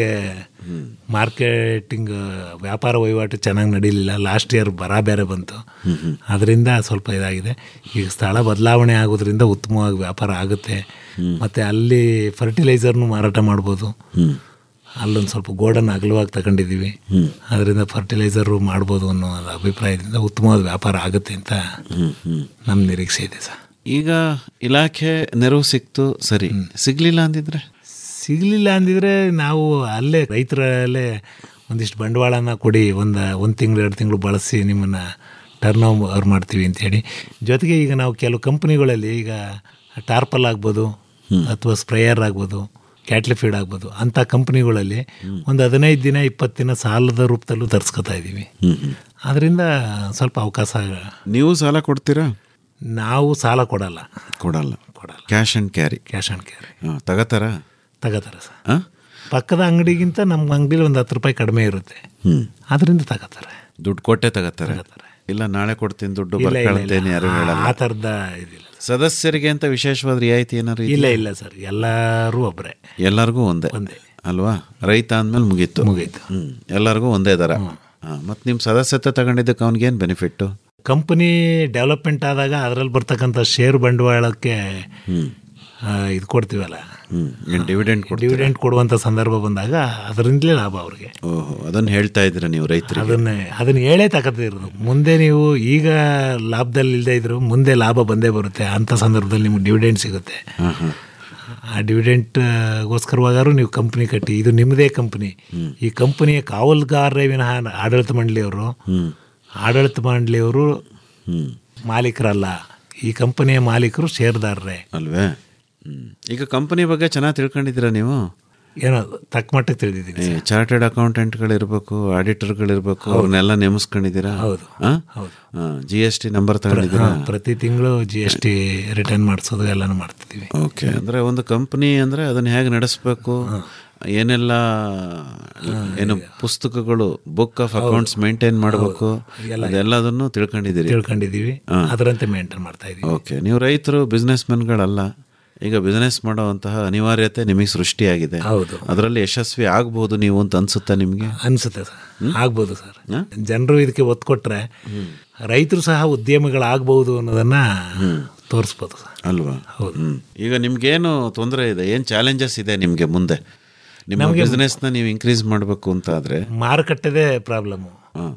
ಮಾರ್ಕೆಟಿಂಗ್ ವ್ಯಾಪಾರ ವಹಿವಾಟು ಚೆನ್ನಾಗಿ ನಡೀಲಿಲ್ಲ ಲಾಸ್ಟ್ ಇಯರ್ ಬರ ಬೇರೆ ಬಂತು ಅದರಿಂದ ಸ್ವಲ್ಪ ಇದಾಗಿದೆ ಈಗ ಸ್ಥಳ ಬದಲಾವಣೆ ಆಗೋದ್ರಿಂದ ಉತ್ತಮವಾಗಿ ವ್ಯಾಪಾರ ಆಗುತ್ತೆ ಮತ್ತು ಅಲ್ಲಿ ಫರ್ಟಿಲೈಸರ್ನು ಮಾರಾಟ ಮಾಡ್ಬೋದು ಅಲ್ಲೊಂದು ಸ್ವಲ್ಪ ಗೋಡನ್ ಅಗಲವಾಗಿ ತಗೊಂಡಿದ್ದೀವಿ ಅದರಿಂದ ಫರ್ಟಿಲೈಸರು ಮಾಡ್ಬೋದು ಅನ್ನೋ ಒಂದು ಅಭಿಪ್ರಾಯದಿಂದ ಉತ್ತಮವಾದ ವ್ಯಾಪಾರ ಆಗುತ್ತೆ ಅಂತ ನಮ್ಮ ನಿರೀಕ್ಷೆ ಇದೆ ಸರ್ ಈಗ ಇಲಾಖೆ ನೆರವು ಸಿಕ್ತು ಸರಿ ಸಿಗ್ಲಿಲ್ಲ ಅಂದಿದ್ರೆ ಸಿಗಲಿಲ್ಲ ಅಂದಿದ್ರೆ ನಾವು ಅಲ್ಲೇ ರೈತರಲ್ಲೇ ಒಂದಿಷ್ಟು ಬಂಡವಾಳನ ಕೊಡಿ ಒಂದು ಒಂದು ತಿಂಗಳು ಎರಡು ತಿಂಗಳು ಬಳಸಿ ನಿಮ್ಮನ್ನು ಟರ್ನ್ ಓವರ್ ಮಾಡ್ತೀವಿ ಅಂತೇಳಿ ಜೊತೆಗೆ ಈಗ ನಾವು ಕೆಲವು ಕಂಪ್ನಿಗಳಲ್ಲಿ ಈಗ ಟಾರ್ಪಲ್ ಆಗ್ಬೋದು ಅಥವಾ ಸ್ಪ್ರೇಯರ್ ಆಗ್ಬೋದು ಕ್ಯಾಟ್ಲಿ ಫೀಡ್ ಆಗ್ಬೋದು ಅಂಥ ಕಂಪ್ನಿಗಳಲ್ಲಿ ಒಂದು ಹದಿನೈದು ದಿನ ಇಪ್ಪತ್ತು ದಿನ ಸಾಲದ ರೂಪದಲ್ಲೂ ತರಿಸ್ಕೊತಾ ಇದ್ದೀವಿ ಅದರಿಂದ ಸ್ವಲ್ಪ ಅವಕಾಶ ನೀವು ಸಾಲ ಕೊಡ್ತೀರಾ ನಾವು ಸಾಲ ಕೊಡಲ್ಲ ಕೊಡಲ್ಲ ಕೊಡಲ್ಲ cash and carry cash on carry ತಗೋತಾರ ತಗೋತಾರೆ ಸರ್ ಪಕ್ಕದ ಅಂಗಡಿಗಿಂತ ನಮ್ಮ ಅಂಗಡಿಲಿ ಒಂದು ಹತ್ತು ರೂಪಾಯಿ ಕಡಿಮೆ ಇರುತ್ತೆ ಹ್ಮ್ ಅದರಿಂದ ತಗೋತಾರೆ ದುಡ್ಡು ಕೊಟ್ಟೆ ತಗೋತಾರೆ ಇಲ್ಲ ನಾಳೆ ಕೊಡ್ತೀನಿ ದುಡ್ಡು ಇಲ್ಲ, ಇಲ್ಲ, ಬರ್ಕೊಳ್ಳಂತೇನು ಯಾರು ಇಲ್ಲ. ಹೇಳಲ್ಲ ಆ ಥರದ ಇದಿಲ್ಲ ಸದಸ್ಯರಿಗೆ ಅಂತ ವಿಶೇಷವಾದ ರಿಯಾಯಿತಿ ಏನಾದ್ರು ಇಲ್ಲ ಇಲ್ಲ ಸರ್ ಎಲ್ಲರೂ ಒಬ್ಬರೇ ಎಲ್ಲರಿಗೂ ಒಂದೇ ಅಲ್ವಾ ರೈತ ಅಂದ್ಮೇಲೆ ಮುಗೀತು ಮುಗೀತು ಹ್ಮ್ ಎಲ್ಲರಿಗೂ ಒಂದೇ ದರ ಮತ್ತು ನಿಮ್ಮ ಸದಸ್ಯತೆ ತಗೊಂಡಿದ್ದಕ್ಕೆ ಅವ್ನಿಗೇನು ಬೆನಿಫಿಟ್ಟು ಕಂಪನಿ ಡೆವಲಪ್ಮೆಂಟ್ ಆದಾಗ ಅದರಲ್ಲಿ ಬರ್ತಕ್ಕಂಥ ಷೇರು ಬಂಡವಾಳಕ್ಕೆ ಆ, ಇದು ಕೊಡ್ತೀವಲ್ಲ ಡಿವಿಡೆಂಡ್ ಡಿವಿಡೆಂಟ್ ಕೊಡುವಂಥ ಸಂದರ್ಭ ಬಂದಾಗ ಅದರಿಂದಲೇ ಲಾಭ ಅವ್ರಿಗೆ ಓಹೋ ಅದನ್ನ ಹೇಳ್ತಾ ಇದ್ದೀರಾ ನೀವು ರೈತರಿಗೆ ಅದನ್ನೇ ಅದನ್ನ ಹೇಳೇ ತಗೋತಿರೋದು ಮುಂದೆ ನೀವು ಈಗ ಲಾಭದಲ್ಲಿ ಇಲ್ಲದೆ ಇದ್ರು ಮುಂದೆ ಲಾಭ ಬಂದೇ ಬರುತ್ತೆ ಅಂಥ ಸಂದರ್ಭದಲ್ಲಿ ನಿಮ್ಗೆ ಡಿವಿಡೆಂಟ್ ಸಿಗುತ್ತೆ ಹಾಂ ಹಾಂ ಆ ಡಿವಿಡೆಂಟ್ಗೋಸ್ಕರವಾಗಾರು ನೀವು ಕಂಪ್ನಿ ಕಟ್ಟಿ ಇದು ನಿಮ್ಮದೇ ಕಂಪ್ನಿ ಈ ಕಂಪನಿಯ ಕಾವಲುಗಾರರೇ ವಿನಃ ಆಡಳಿತ ಮಂಡಳಿಯವರು ಆಡಳಿತ ಮಂಡಳಿಯವರು ಮಾಲೀಕರಲ್ಲ ಈ ಕಂಪನಿಯ ಮಾಲೀಕರು ಷೇರ್ದಾರರೇ ಅಲ್ವೇ ಹ್ಮ್. ಈಗ ಕಂಪನಿ ಬಗ್ಗೆ ಚೆನ್ನಾಗಿ ತಿಳ್ಕೊಂಡಿದ್ದೀರಾ ನೀವು ಏನೋ ತಕ್ಕ ಮಟ್ಟಕ್ಕೆ ತಿಳಿದಿದ್ದೀನಿ ಚಾರ್ಟೆಡ್ ಅಕೌಂಟೆಂಟ್ಗಳಿರ್ಬೇಕು ಆಡಿಟರ್ಗಳಿರ್ಬೇಕು ಅವ್ರನ್ನೆಲ್ಲ ನೇಮಿಸ್ಕೊಂಡಿದ್ದೀರಾ ಹೌದು. ಜಿ ಎಸ್ ಟಿ ನಂಬರ್ ತಗೊಂಡಿದ್ದೀರಾ ಪ್ರತಿ ತಿಂಗಳು ಜಿ ಎಸ್ ಟಿ ರಿಟರ್ನ್ ಮಾಡಿಸೋದು ಎಲ್ಲನೂ ಮಾಡ್ತಿದ್ದೀವಿ ಓಕೆ ಅಂದ್ರೆ ಒಂದು ಕಂಪನಿ ಅಂದ್ರೆ ಅದನ್ನ ಹೇಗೆ ನಡೆಸಬೇಕು ಏನೆಲ್ಲ ಏನು ಪುಸ್ತಕಗಳು ಬುಕ್ ಆಫ್ ಅಕೌಂಟ್ಸ್ ಮೇಂಟೈನ್ ಮಾಡಬೇಕು ಅದೆಲ್ಲದನ್ನು ತಿಳ್ಕೊಂಡಿದ್ದೀರಿ ತಿಳ್ಕೊಂಡಿದ್ದೀವಿ ಹಾ. ಅದರಂತೆ ಮೇಂಟೈನ್ ಮಾಡ್ತಾ ಇದೀವಿ ಓಕೆ ನೀವು ರೈತರು ಬಿಸ್ನೆಸ್ ಮೆನ್ಗಳಲ್ಲ ಈಗ ಬಿಸ್ನೆಸ್ ಮಾಡುವಂತಹ ಅನಿವಾರ್ಯತೆ ನಿಮಗೆ ಸೃಷ್ಟಿಯಾಗಿದೆ ಹೌದು. ಅದರಲ್ಲಿ ಯಶಸ್ವಿ ಆಗ್ಬೋದು ನೀವು ಅಂತ ಅನ್ಸುತ್ತಾ ನಿಮಗೆ ಅನ್ಸುತ್ತೆ ಸರ್ ಆಗ್ಬೋದು ಸರ್ ಜನರು ಇದಕ್ಕೆ ಒತ್ತು ಕೊಟ್ರೆ ರೈತರು ಸಹ ಉದ್ಯಮಿಗಳಾಗಬಹುದು ಅನ್ನೋದನ್ನ ತೋರಿಸ್ಬೋದು ಸರ್ ಅಲ್ವಾ ಹ್ಮ್. ಈಗ ನಿಮ್ಗೇನು ತೊಂದರೆ ಇದೆ ಏನು ಚಾಲೆಂಜಸ್ ಇದೆ ನಿಮಗೆ ಮುಂದೆ ನಿಮ್ಮ ನಮ್ಗೆ- ಬಿಸ್ನೆಸ್ನ ನೀವು ಇನ್ಕ್ರೀಸ್ ಮಾಡಬೇಕು ಅಂತ ಆದ್ರೆ ಮಾರುಕಟ್ಟೆದೇ ಪ್ರಾಬ್ಲಮ್ಮು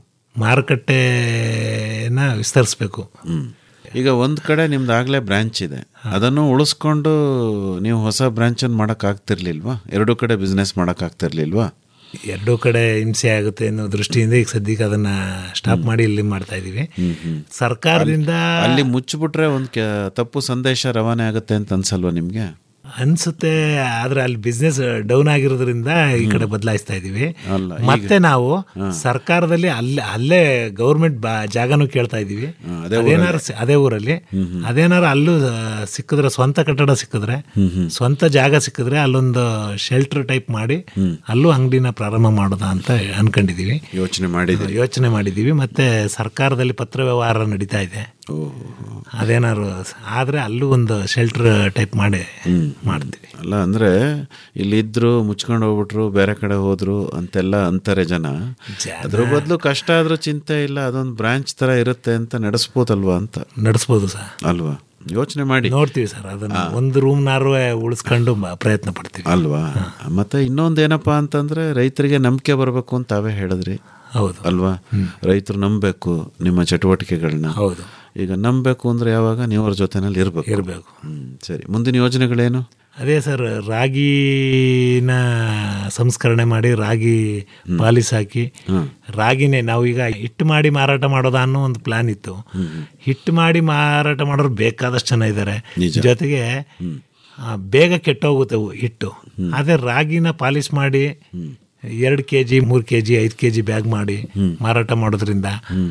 ಮಾರುಕಟ್ಟೆನ ವಿಸ್ತರಿಸ್ಬೇಕು ಈಗ ಒಂದ್ ಕಡೆ ನಿಮ್ದು ಆಗ್ಲೇ ಬ್ರಾಂಚ್ ಇದೆ ಅದನ್ನು ಉಳಿಸ್ಕೊಂಡು ನೀವು ಹೊಸ ಬ್ರಾಂಚ್ ಅನ್ನು ಮಾಡಕ್ ಆಗ್ತಿರ್ಲಿಲ್ವಾ ಎರಡು ಕಡೆ ಬಿಸ್ನೆಸ್ ಮಾಡಕ್ ಆಗ್ತಿರ್ಲಿಲ್ವಾ ಎರಡೂ ಕಡೆ ಹಿಂಸೆ ಆಗುತ್ತೆ ಅನ್ನೋ ದೃಷ್ಟಿಯಿಂದ ಈಗ ಸದ್ಯಕ್ಕೆ ಅದನ್ನ ಸ್ಟಾಪ್ ಮಾಡಿ ಇಲ್ಲಿ ಮಾಡ್ತಾ ಇದೀವಿ ಸರ್ಕಾರದಿಂದ ಅಲ್ಲಿ ಮುಚ್ಚಿಬಿಟ್ರೆ ಒಂದ್ ಕೆ- ತಪ್ಪು ಸಂದೇಶ ರವಾನೆ ಆಗುತ್ತೆ ಅಂತ ಅನ್ಸಲ್ವಾ ನಿಮ್ಗೆ ಅನ್ಸುತ್ತೆ ಆದ್ರೆ ಅಲ್ಲಿ ಬಿಸ್ನೆಸ್ ಡೌನ್ ಆಗಿರೋದ್ರಿಂದ ಈ ಕಡೆ ಬದಲಾಯಿಸ್ತಾ ಇದೀವಿ ಅಲ್ಲ, ಈಗ- ಮತ್ತೆ ನಾವು ಸರ್ಕಾರದಲ್ಲಿ ಅಲ್ಲೇ ಅಲ್ಲೇ ಗೌರ್ಮೆಂಟ್ ಜಾಗನೂ ಕೇಳ್ತಾ ಇದೀವಿ ಅದೇ ಅದೇನಾರು ಸಿ- ಅದೇ ಊರಲ್ಲಿ ಅದೇನಾರು ಅಲ್ಲೂ ಆ, ಸಿಕ್ಕಿದ್ರೆ ಸ್ವಂತ ಕಟ್ಟಡ ಸಿಕ್ಕಿದ್ರೆ ಸ್ವಂತ ಜಾಗ ಸಿಕ್ಕಿದ್ರೆ ಅಲ್ಲೊಂದು ಶೆಲ್ಟರ್ ಟೈಪ್ ಮಾಡಿ ಅಲ್ಲೂ ಅಂಗಡಿನ ಪ್ರಾರಂಭ ಮಾಡೋದಾ ಅಂತ ಅನ್ಕೊಂಡಿದೀವಿ ಯೋಚನೆ ಮಾಡಿದ್ರಿ ಯೋಚನೆ ಮಾಡಿದೀವಿ ಮತ್ತೆ ಸರ್ಕಾರದಲ್ಲಿ ಪತ್ರ ವ್ಯವಹಾರ ನಡೀತಾ ಇದೆ ಅದೇನಾದ್ರು ಆದ್ರೆ ಅಲ್ಲೂ ಒಂದು ಶೆಲ್ಟರ್ ಟೈಪ್ ಮಾಡಿ ಮಾಡ್ತೀವಿ ಅಲ್ಲ ಅಂದ್ರೆ ಇಲ್ಲಿದ್ರು ಮುಚ್ಕೊಂಡು ಹೋಗ್ಬಿಟ್ರು ಬೇರೆ ಕಡೆ ಹೋದ್ರು ಅಂತೆಲ್ಲ ಅಂತಾರೆ ಜನ ಅದ್ರ ಬದಲು ಕಷ್ಟ ಆದ್ರೂ ಚಿಂತೆ ಇಲ್ಲ ಅದೊಂದು ಬ್ರಾಂಚ್ ತರ ಇರುತ್ತೆ ಅಂತ ನಡೆಸ್ಬೋದಲ್ವಾ ಅಂತ ನಡೆಸ್ಬೋದು ಸರ್ ಅಲ್ವಾ ಯೋಚನೆ ಮಾಡಿ ನೋಡ್ತೀವಿ ಸರ್ ಅದನ್ನ ಒಂದು ರೂಮ್ನಾರು ಉಳಿಸ್ಕೊಂಡು ಮ- ಪ್ರಯತ್ನ ಪಡ್ತೀವಿ ಅಲ್ವಾ ಮತ್ತೆ ಇನ್ನೊಂದೇನಪ್ಪಾ ಅಂತಂದ್ರೆ ರೈತರಿಗೆ ನಂಬಿಕೆ ಬರಬೇಕು ಅಂತ ತಾವೇ ಹೇಳಿದ್ರಿ ಹೌದು ಅಲ್ವಾ ರೈತರು ನಂಬಬೇಕು ನಿಮ್ಮ ಚಟುವಟಿಕೆಗಳನ್ನ ಹೌದು ಈಗ ನಂಬಬೇಕು ಅಂದ್ರೆ ಯಾವಾಗ ನೀವು ಅವ್ರ ಜೊತೆನಲ್ಲಿ ಇರ್ಬೇಕು ಇರಬೇಕು ಹ್ಮ್ ಸರಿ ಮುಂದಿನ ಯೋಜನೆಗಳೇನು ಅದೇ ಸರ್ ರಾಗಿನ ಸಂಸ್ಕರಣೆ ಮಾಡಿ ರಾಗಿ ಪಾಲಿಸ್ ಹಾಕಿ ರಾಗಿನೇ ನಾವೀಗ ಹಿಟ್ಟು ಮಾಡಿ ಮಾರಾಟ ಮಾಡೋದ ಅನ್ನೋ ಒಂದು ಪ್ಲಾನ್ ಇತ್ತು ಹಿಟ್ಟು ಮಾಡಿ ಮಾರಾಟ ಮಾಡೋರು ಬೇಕಾದಷ್ಟು ಜನ ಇದ್ದಾರೆ ಜೊತೆಗೆ ಆ, ಬೇಗ ಕೆಟ್ಟೋಗುತ್ತೆ ಅವು ಹಿಟ್ಟು ಅದೇ ರಾಗಿನ ಪಾಲಿಸ್ ಮಾಡಿ ಎರಡು ಕೆ ಜಿ ಮೂರು ಕೆ ಜಿ ಐದು ಕೆ ಜಿ ಬ್ಯಾಗ್ ಮಾಡಿ ಮಾರಾಟ ಮಾಡೋದ್ರಿಂದ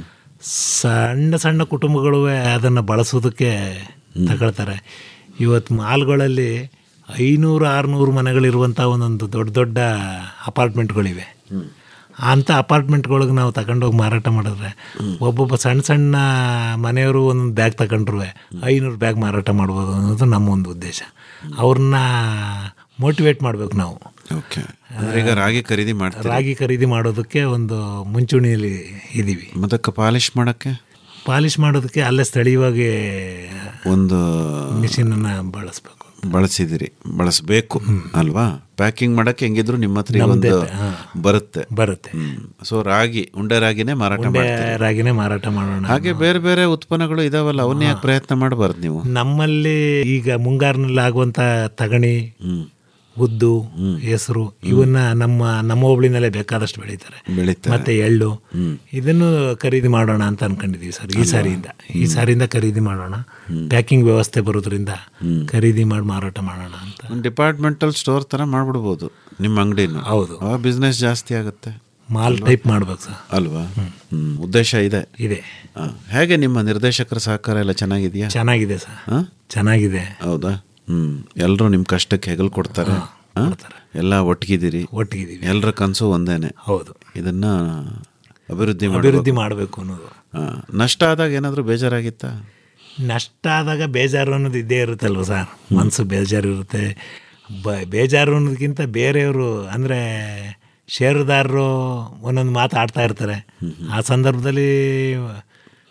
ಸಣ್ಣ ಸಣ್ಣ ಕುಟುಂಬಗಳು ಅದನ್ನು ಬಳಸೋದಕ್ಕೆ ತಗೊಳ್ತಾರೆ ಇವತ್ತು ಮಾಲ್ಗಳಲ್ಲಿ ಐನೂರು ಆರುನೂರು ಮನೆಗಳಿರುವಂಥ ಒಂದೊಂದು ದೊಡ್ಡ ದೊಡ್ಡ ಅಪಾರ್ಟ್ಮೆಂಟ್ಗಳಿವೆ ಅಂಥ ಅಪಾರ್ಟ್ಮೆಂಟ್ಗಳಿಗೆ ನಾವು ತಗೊಂಡೋಗಿ ಮಾರಾಟ ಮಾಡಿದ್ರೆ ಒಬ್ಬೊಬ್ಬ ಸಣ್ಣ ಸಣ್ಣ ಮನೆಯವರು ಒಂದೊಂದು ಬ್ಯಾಗ್ ತಗೊಂಡ್ರು ಐನೂರು ಬ್ಯಾಗ್ ಮಾರಾಟ ಮಾಡ್ಬೋದು ಅನ್ನೋದು ನಮ್ಮ ಒಂದು ಉದ್ದೇಶ ಅವ್ರನ್ನ ಮೋಟಿವೇಟ್ ಮಾಡಬೇಕು ನಾವು ಓಕೆ ಅಂದ್ರೆ ಈಗ ರಾಗಿ ಖರೀದಿ ಮಾಡ್ತೀರಿ ರಾಗಿ ಖರೀದಿ ಮಾಡೋದಕ್ಕೆ ಒಂದು ಮುಂಚೂಣಿಯಲ್ಲಿ ಇದ್ದೀವಿ ಮತ್ತೆ ಪಾಲಿಶ್ ಮಾಡಕ್ಕೆ ಪಾಲಿಶ್ ಮಾಡೋದಕ್ಕೆ ಅಲ್ಲೇ ಸ್ಥಳೀಯವಾಗಿ ಒಂದು ಮಿಷಿನನ್ನು ಬಳಸಬೇಕು ಬಳಸಿದಿರಿ ಬಳಸಬೇಕು ಅಲ್ವಾ ಪ್ಯಾಕಿಂಗ್ ಮಾಡಕ್ಕೆ ಹೆಂಗಿದ್ರು ನಿಮ್ಮ ಹತ್ರ ಈಗ ನಮ್ದೇ, ಒಂದು ಹಾ. ಬರುತ್ತೆ ಬರುತ್ತೆ ಸೊ ರಾಗಿ ಉಂಡೆ ರಾಗಿನೇ ಮಾರಾಟ ಉಂಡೆ ಮಾಡ್ತೀರಿ ರಾಗಿನೇ ಮಾರಾಟ ಮಾಡೋಣ ಹಾಗೆ ಬೇರೆ ಬೇರೆ ಉತ್ಪನ್ನಗಳು ಇದಾವಲ್ಲ ಅವನ್ನ ಯಾಕೆ ಪ್ರಯತ್ನ ಮಾಡಬಾರ್ದು ನೀವು ನಮ್ಮಲ್ಲಿ ಈಗ ಮುಂಗಾರಿನಲ್ಲಿ ಆಗುವಂತ ತಗಣಿ ಉದ್ದು ಹೆಸರು ಇವನ್ನ ನಮ್ಮ ನಮ್ಮ ಹೋಬಳಿನಲ್ಲೇ ಬೇಕಾದಷ್ಟು ಬೆಳೀತಾರೆ ಬೆಳೀತಾರೆ. ಮತ್ತೆ ಎಳ್ಳು ಇದನ್ನು ಖರೀದಿ ಮಾಡೋಣ ಅಂತ ಅನ್ಕೊಂಡಿದೀವಿ ಸರ್ ಈ ಸಾರಿಯಿಂದ ಈ ಸಾರಿಯಿಂದ ಖರೀದಿ ಮಾಡೋಣ ಪ್ಯಾಕಿಂಗ್ ವ್ಯವಸ್ಥೆ ಬರೋದ್ರಿಂದ ಖರೀದಿ ಮಾಡಿ ಮಾರಾಟ ಮಾಡೋಣ ಅಂತ ಒಂದು ಡಿಪಾರ್ಟ್ಮೆಂಟಲ್ ಸ್ಟೋರ್ ತರ ಮಾಡ್ಬಿಡ್ಬೋದು ನಿಮ್ಮ ಅಂಗಡಿನ ಹೌದು. ಬಿಸ್ನೆಸ್ ಜಾಸ್ತಿ ಆಗುತ್ತೆ ಮಾಲ್ ಟೈಪ್ ಮಾಡ್ಬೇಕು ಸರ್ ಅಲ್ವಾ ಹ್ಮ್ ಉದ್ದೇಶ ಇದೆ ಇದೆ ಆ, ಹೇಗೆ ನಿಮ್ಮ ನಿರ್ದೇಶಕರ ಸಹಕಾರ ಎಲ್ಲ ಚೆನ್ನಾಗಿದೆಯಾ ಚೆನ್ನಾಗಿದೆ ಸರ್ ಆ? ಚೆನ್ನಾಗಿದೆ ಹೌದಾ ಹ್ಮ್ ಎಲ್ಲರೂ ನಿಮ್ಮ ಕಷ್ಟಕ್ಕೆ ಹೆಗಲ್ ಕೊಡ್ತಾರೆ ಆ? ಎಲ್ಲ ಒಟ್ಟಿಗಿದ್ದೀರಿ ಒಟ್ಟಿಗಿದ್ದೀವಿ ಎಲ್ಲರ ಕನಸು ಒಂದೇನೆ ಹೌದು ಇದನ್ನ ಅಭಿವೃದ್ಧಿ ಮಾಡ್ಬೇಕು. ಅಭಿವೃದ್ಧಿ ಮಾಡಬೇಕು ಅನ್ನೋದು ಆ, ನಷ್ಟ ಆದಾಗ ಏನಾದರೂ ಬೇಜಾರಾಗಿತ್ತಾ ನಷ್ಟ ಆದಾಗ ಬೇಜಾರು ಅನ್ನೋದು ಇದ್ದೇ ಇರುತ್ತಲ್ವ ಸರ್ ಮನಸ್ಸು ಬೇಜಾರು ಇರುತ್ತೆ ಬ ಬೇಜಾರು ಅನ್ನೋದಕ್ಕಿಂತ ಬೇರೆಯವರು ಅಂದರೆ ಷೇರುದಾರರು ಒಂದೊಂದು ಮಾತು ಆಡ್ತಾ ಇರ್ತಾರೆ ಆ ಸಂದರ್ಭದಲ್ಲಿ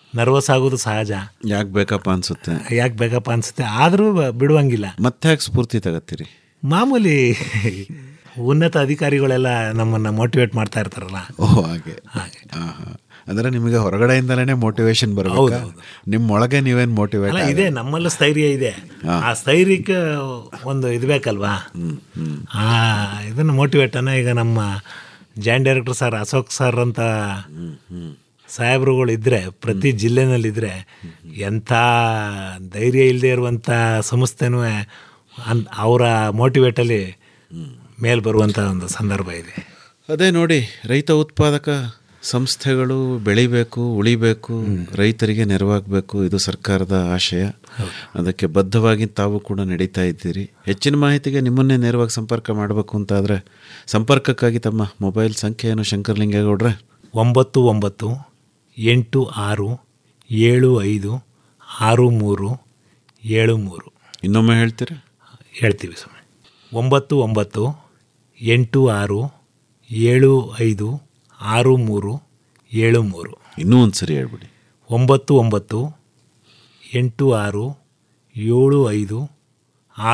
ನರ್ವಸ್ ಆಗೋದು ಸಹಜ ಯಾಕೆ ಬೇಕಪ್ಪ ಅನ್ಸುತ್ತೆ ಯಾಕೆ ಬೇಕಪ್ಪ ಅನ್ಸುತ್ತೆ ಆದರೂ ಬಿಡುವಂಗಿಲ್ಲ ಮತ್ತೆ ಯಾಕೆ ಸ್ಫೂರ್ತಿ ತಗತ್ತೀರಿ ಮಾಮೂಲಿ ಉನ್ನತ ಅಧಿಕಾರಿಗಳೆಲ್ಲ ನಮ್ಮನ್ನು ಮೋಟಿವೇಟ್ ಮಾಡ್ತಾ ಇರ್ತಾರಲ್ಲ ಓಹ್ ಹಾಗೆ ಆಹಾ. ಅಂದ್ರೆ ನಿಮಗೆ ಹೊರಗಡೆಯಿಂದಲೇ ಮೋಟಿವೇಶನ್ ಬರಬೇಕು ನಿಮ್ಮ ಒಳಗೆ ನೀವೇನು ಮೋಟಿವೇಟ್ ಅಲ್ಲ ಇದೆ ನಮ್ಮಲ್ಲೂ ಸ್ಥೈರ್ಯ ಇದೆ ಆ ಸ್ಥೈರ್ಯಕ್ಕೆ ಒಂದು ಇದು ಬೇಕಲ್ವಾ ಆ ಇದನ್ನು ಮೋಟಿವೇಟನ್ನು ಈಗ ನಮ್ಮ joint director sir Ashok sir ಅಂತ ಸಾಹೇಬ್ರುಗಳು ಇದ್ದರೆ ಪ್ರತಿ ಜಿಲ್ಲೆನಲ್ಲಿದ್ದರೆ ಎಂಥ ಧೈರ್ಯ ಇಲ್ಲದೆ ಇರುವಂಥ ಸಂಸ್ಥೆನೂ ಅನ್ ಅವರ ಮೋಟಿವೇಟಲ್ಲಿ ಮೇಲ್ ಬರುವಂಥ ಒಂದು ಸಂದರ್ಭ ಇದೆ ಅದೇ ನೋಡಿ ರೈತ ಉತ್ಪಾದಕ ಸಂಸ್ಥೆಗಳು ಬೆಳಿಬೇಕು ಉಳಿಬೇಕು ರೈತರಿಗೆ ನೆರವಾಗಬೇಕು ಇದು ಸರ್ಕಾರದ ಆಶಯ ಅದಕ್ಕೆ ಬದ್ಧವಾಗಿ ತಾವು ಕೂಡ ನಡೀತಾ ಇದ್ದೀರಿ ಹೆಚ್ಚಿನ ಮಾಹಿತಿಗೆ ನಿಮ್ಮನ್ನೇ ನೇರವಾಗಿ ಸಂಪರ್ಕ ಮಾಡಬೇಕು ಅಂತಾದರೆ ಸಂಪರ್ಕಕ್ಕಾಗಿ ತಮ್ಮ ಮೊಬೈಲ್ ಸಂಖ್ಯೆ ಏನು ಶಂಕರಲಿಂಗೇಗೌಡ್ರೆ ಒಂಬತ್ತು ಒಂಬತ್ತು ಎಂಟು ಆರು ಏಳು ಐದು ಆರು ಮೂರು ಏಳು ಮೂರು ಇನ್ನೊಮ್ಮೆ ಹೇಳ್ತೀರಾ ಹೇಳ್ತೀವಿ ಸ್ವಾಮಿ ಒಂಬತ್ತು ಒಂಬತ್ತು ಎಂಟು ಆರು ಏಳು ಐದು ಆರು ಮೂರು ಏಳು ಮೂರು ಇನ್ನೂ ಒಂದು ಸರಿ ಹೇಳ್ಬಿಡಿ ಒಂಬತ್ತು ಒಂಬತ್ತು ಎಂಟು ಆರು ಏಳು ಐದು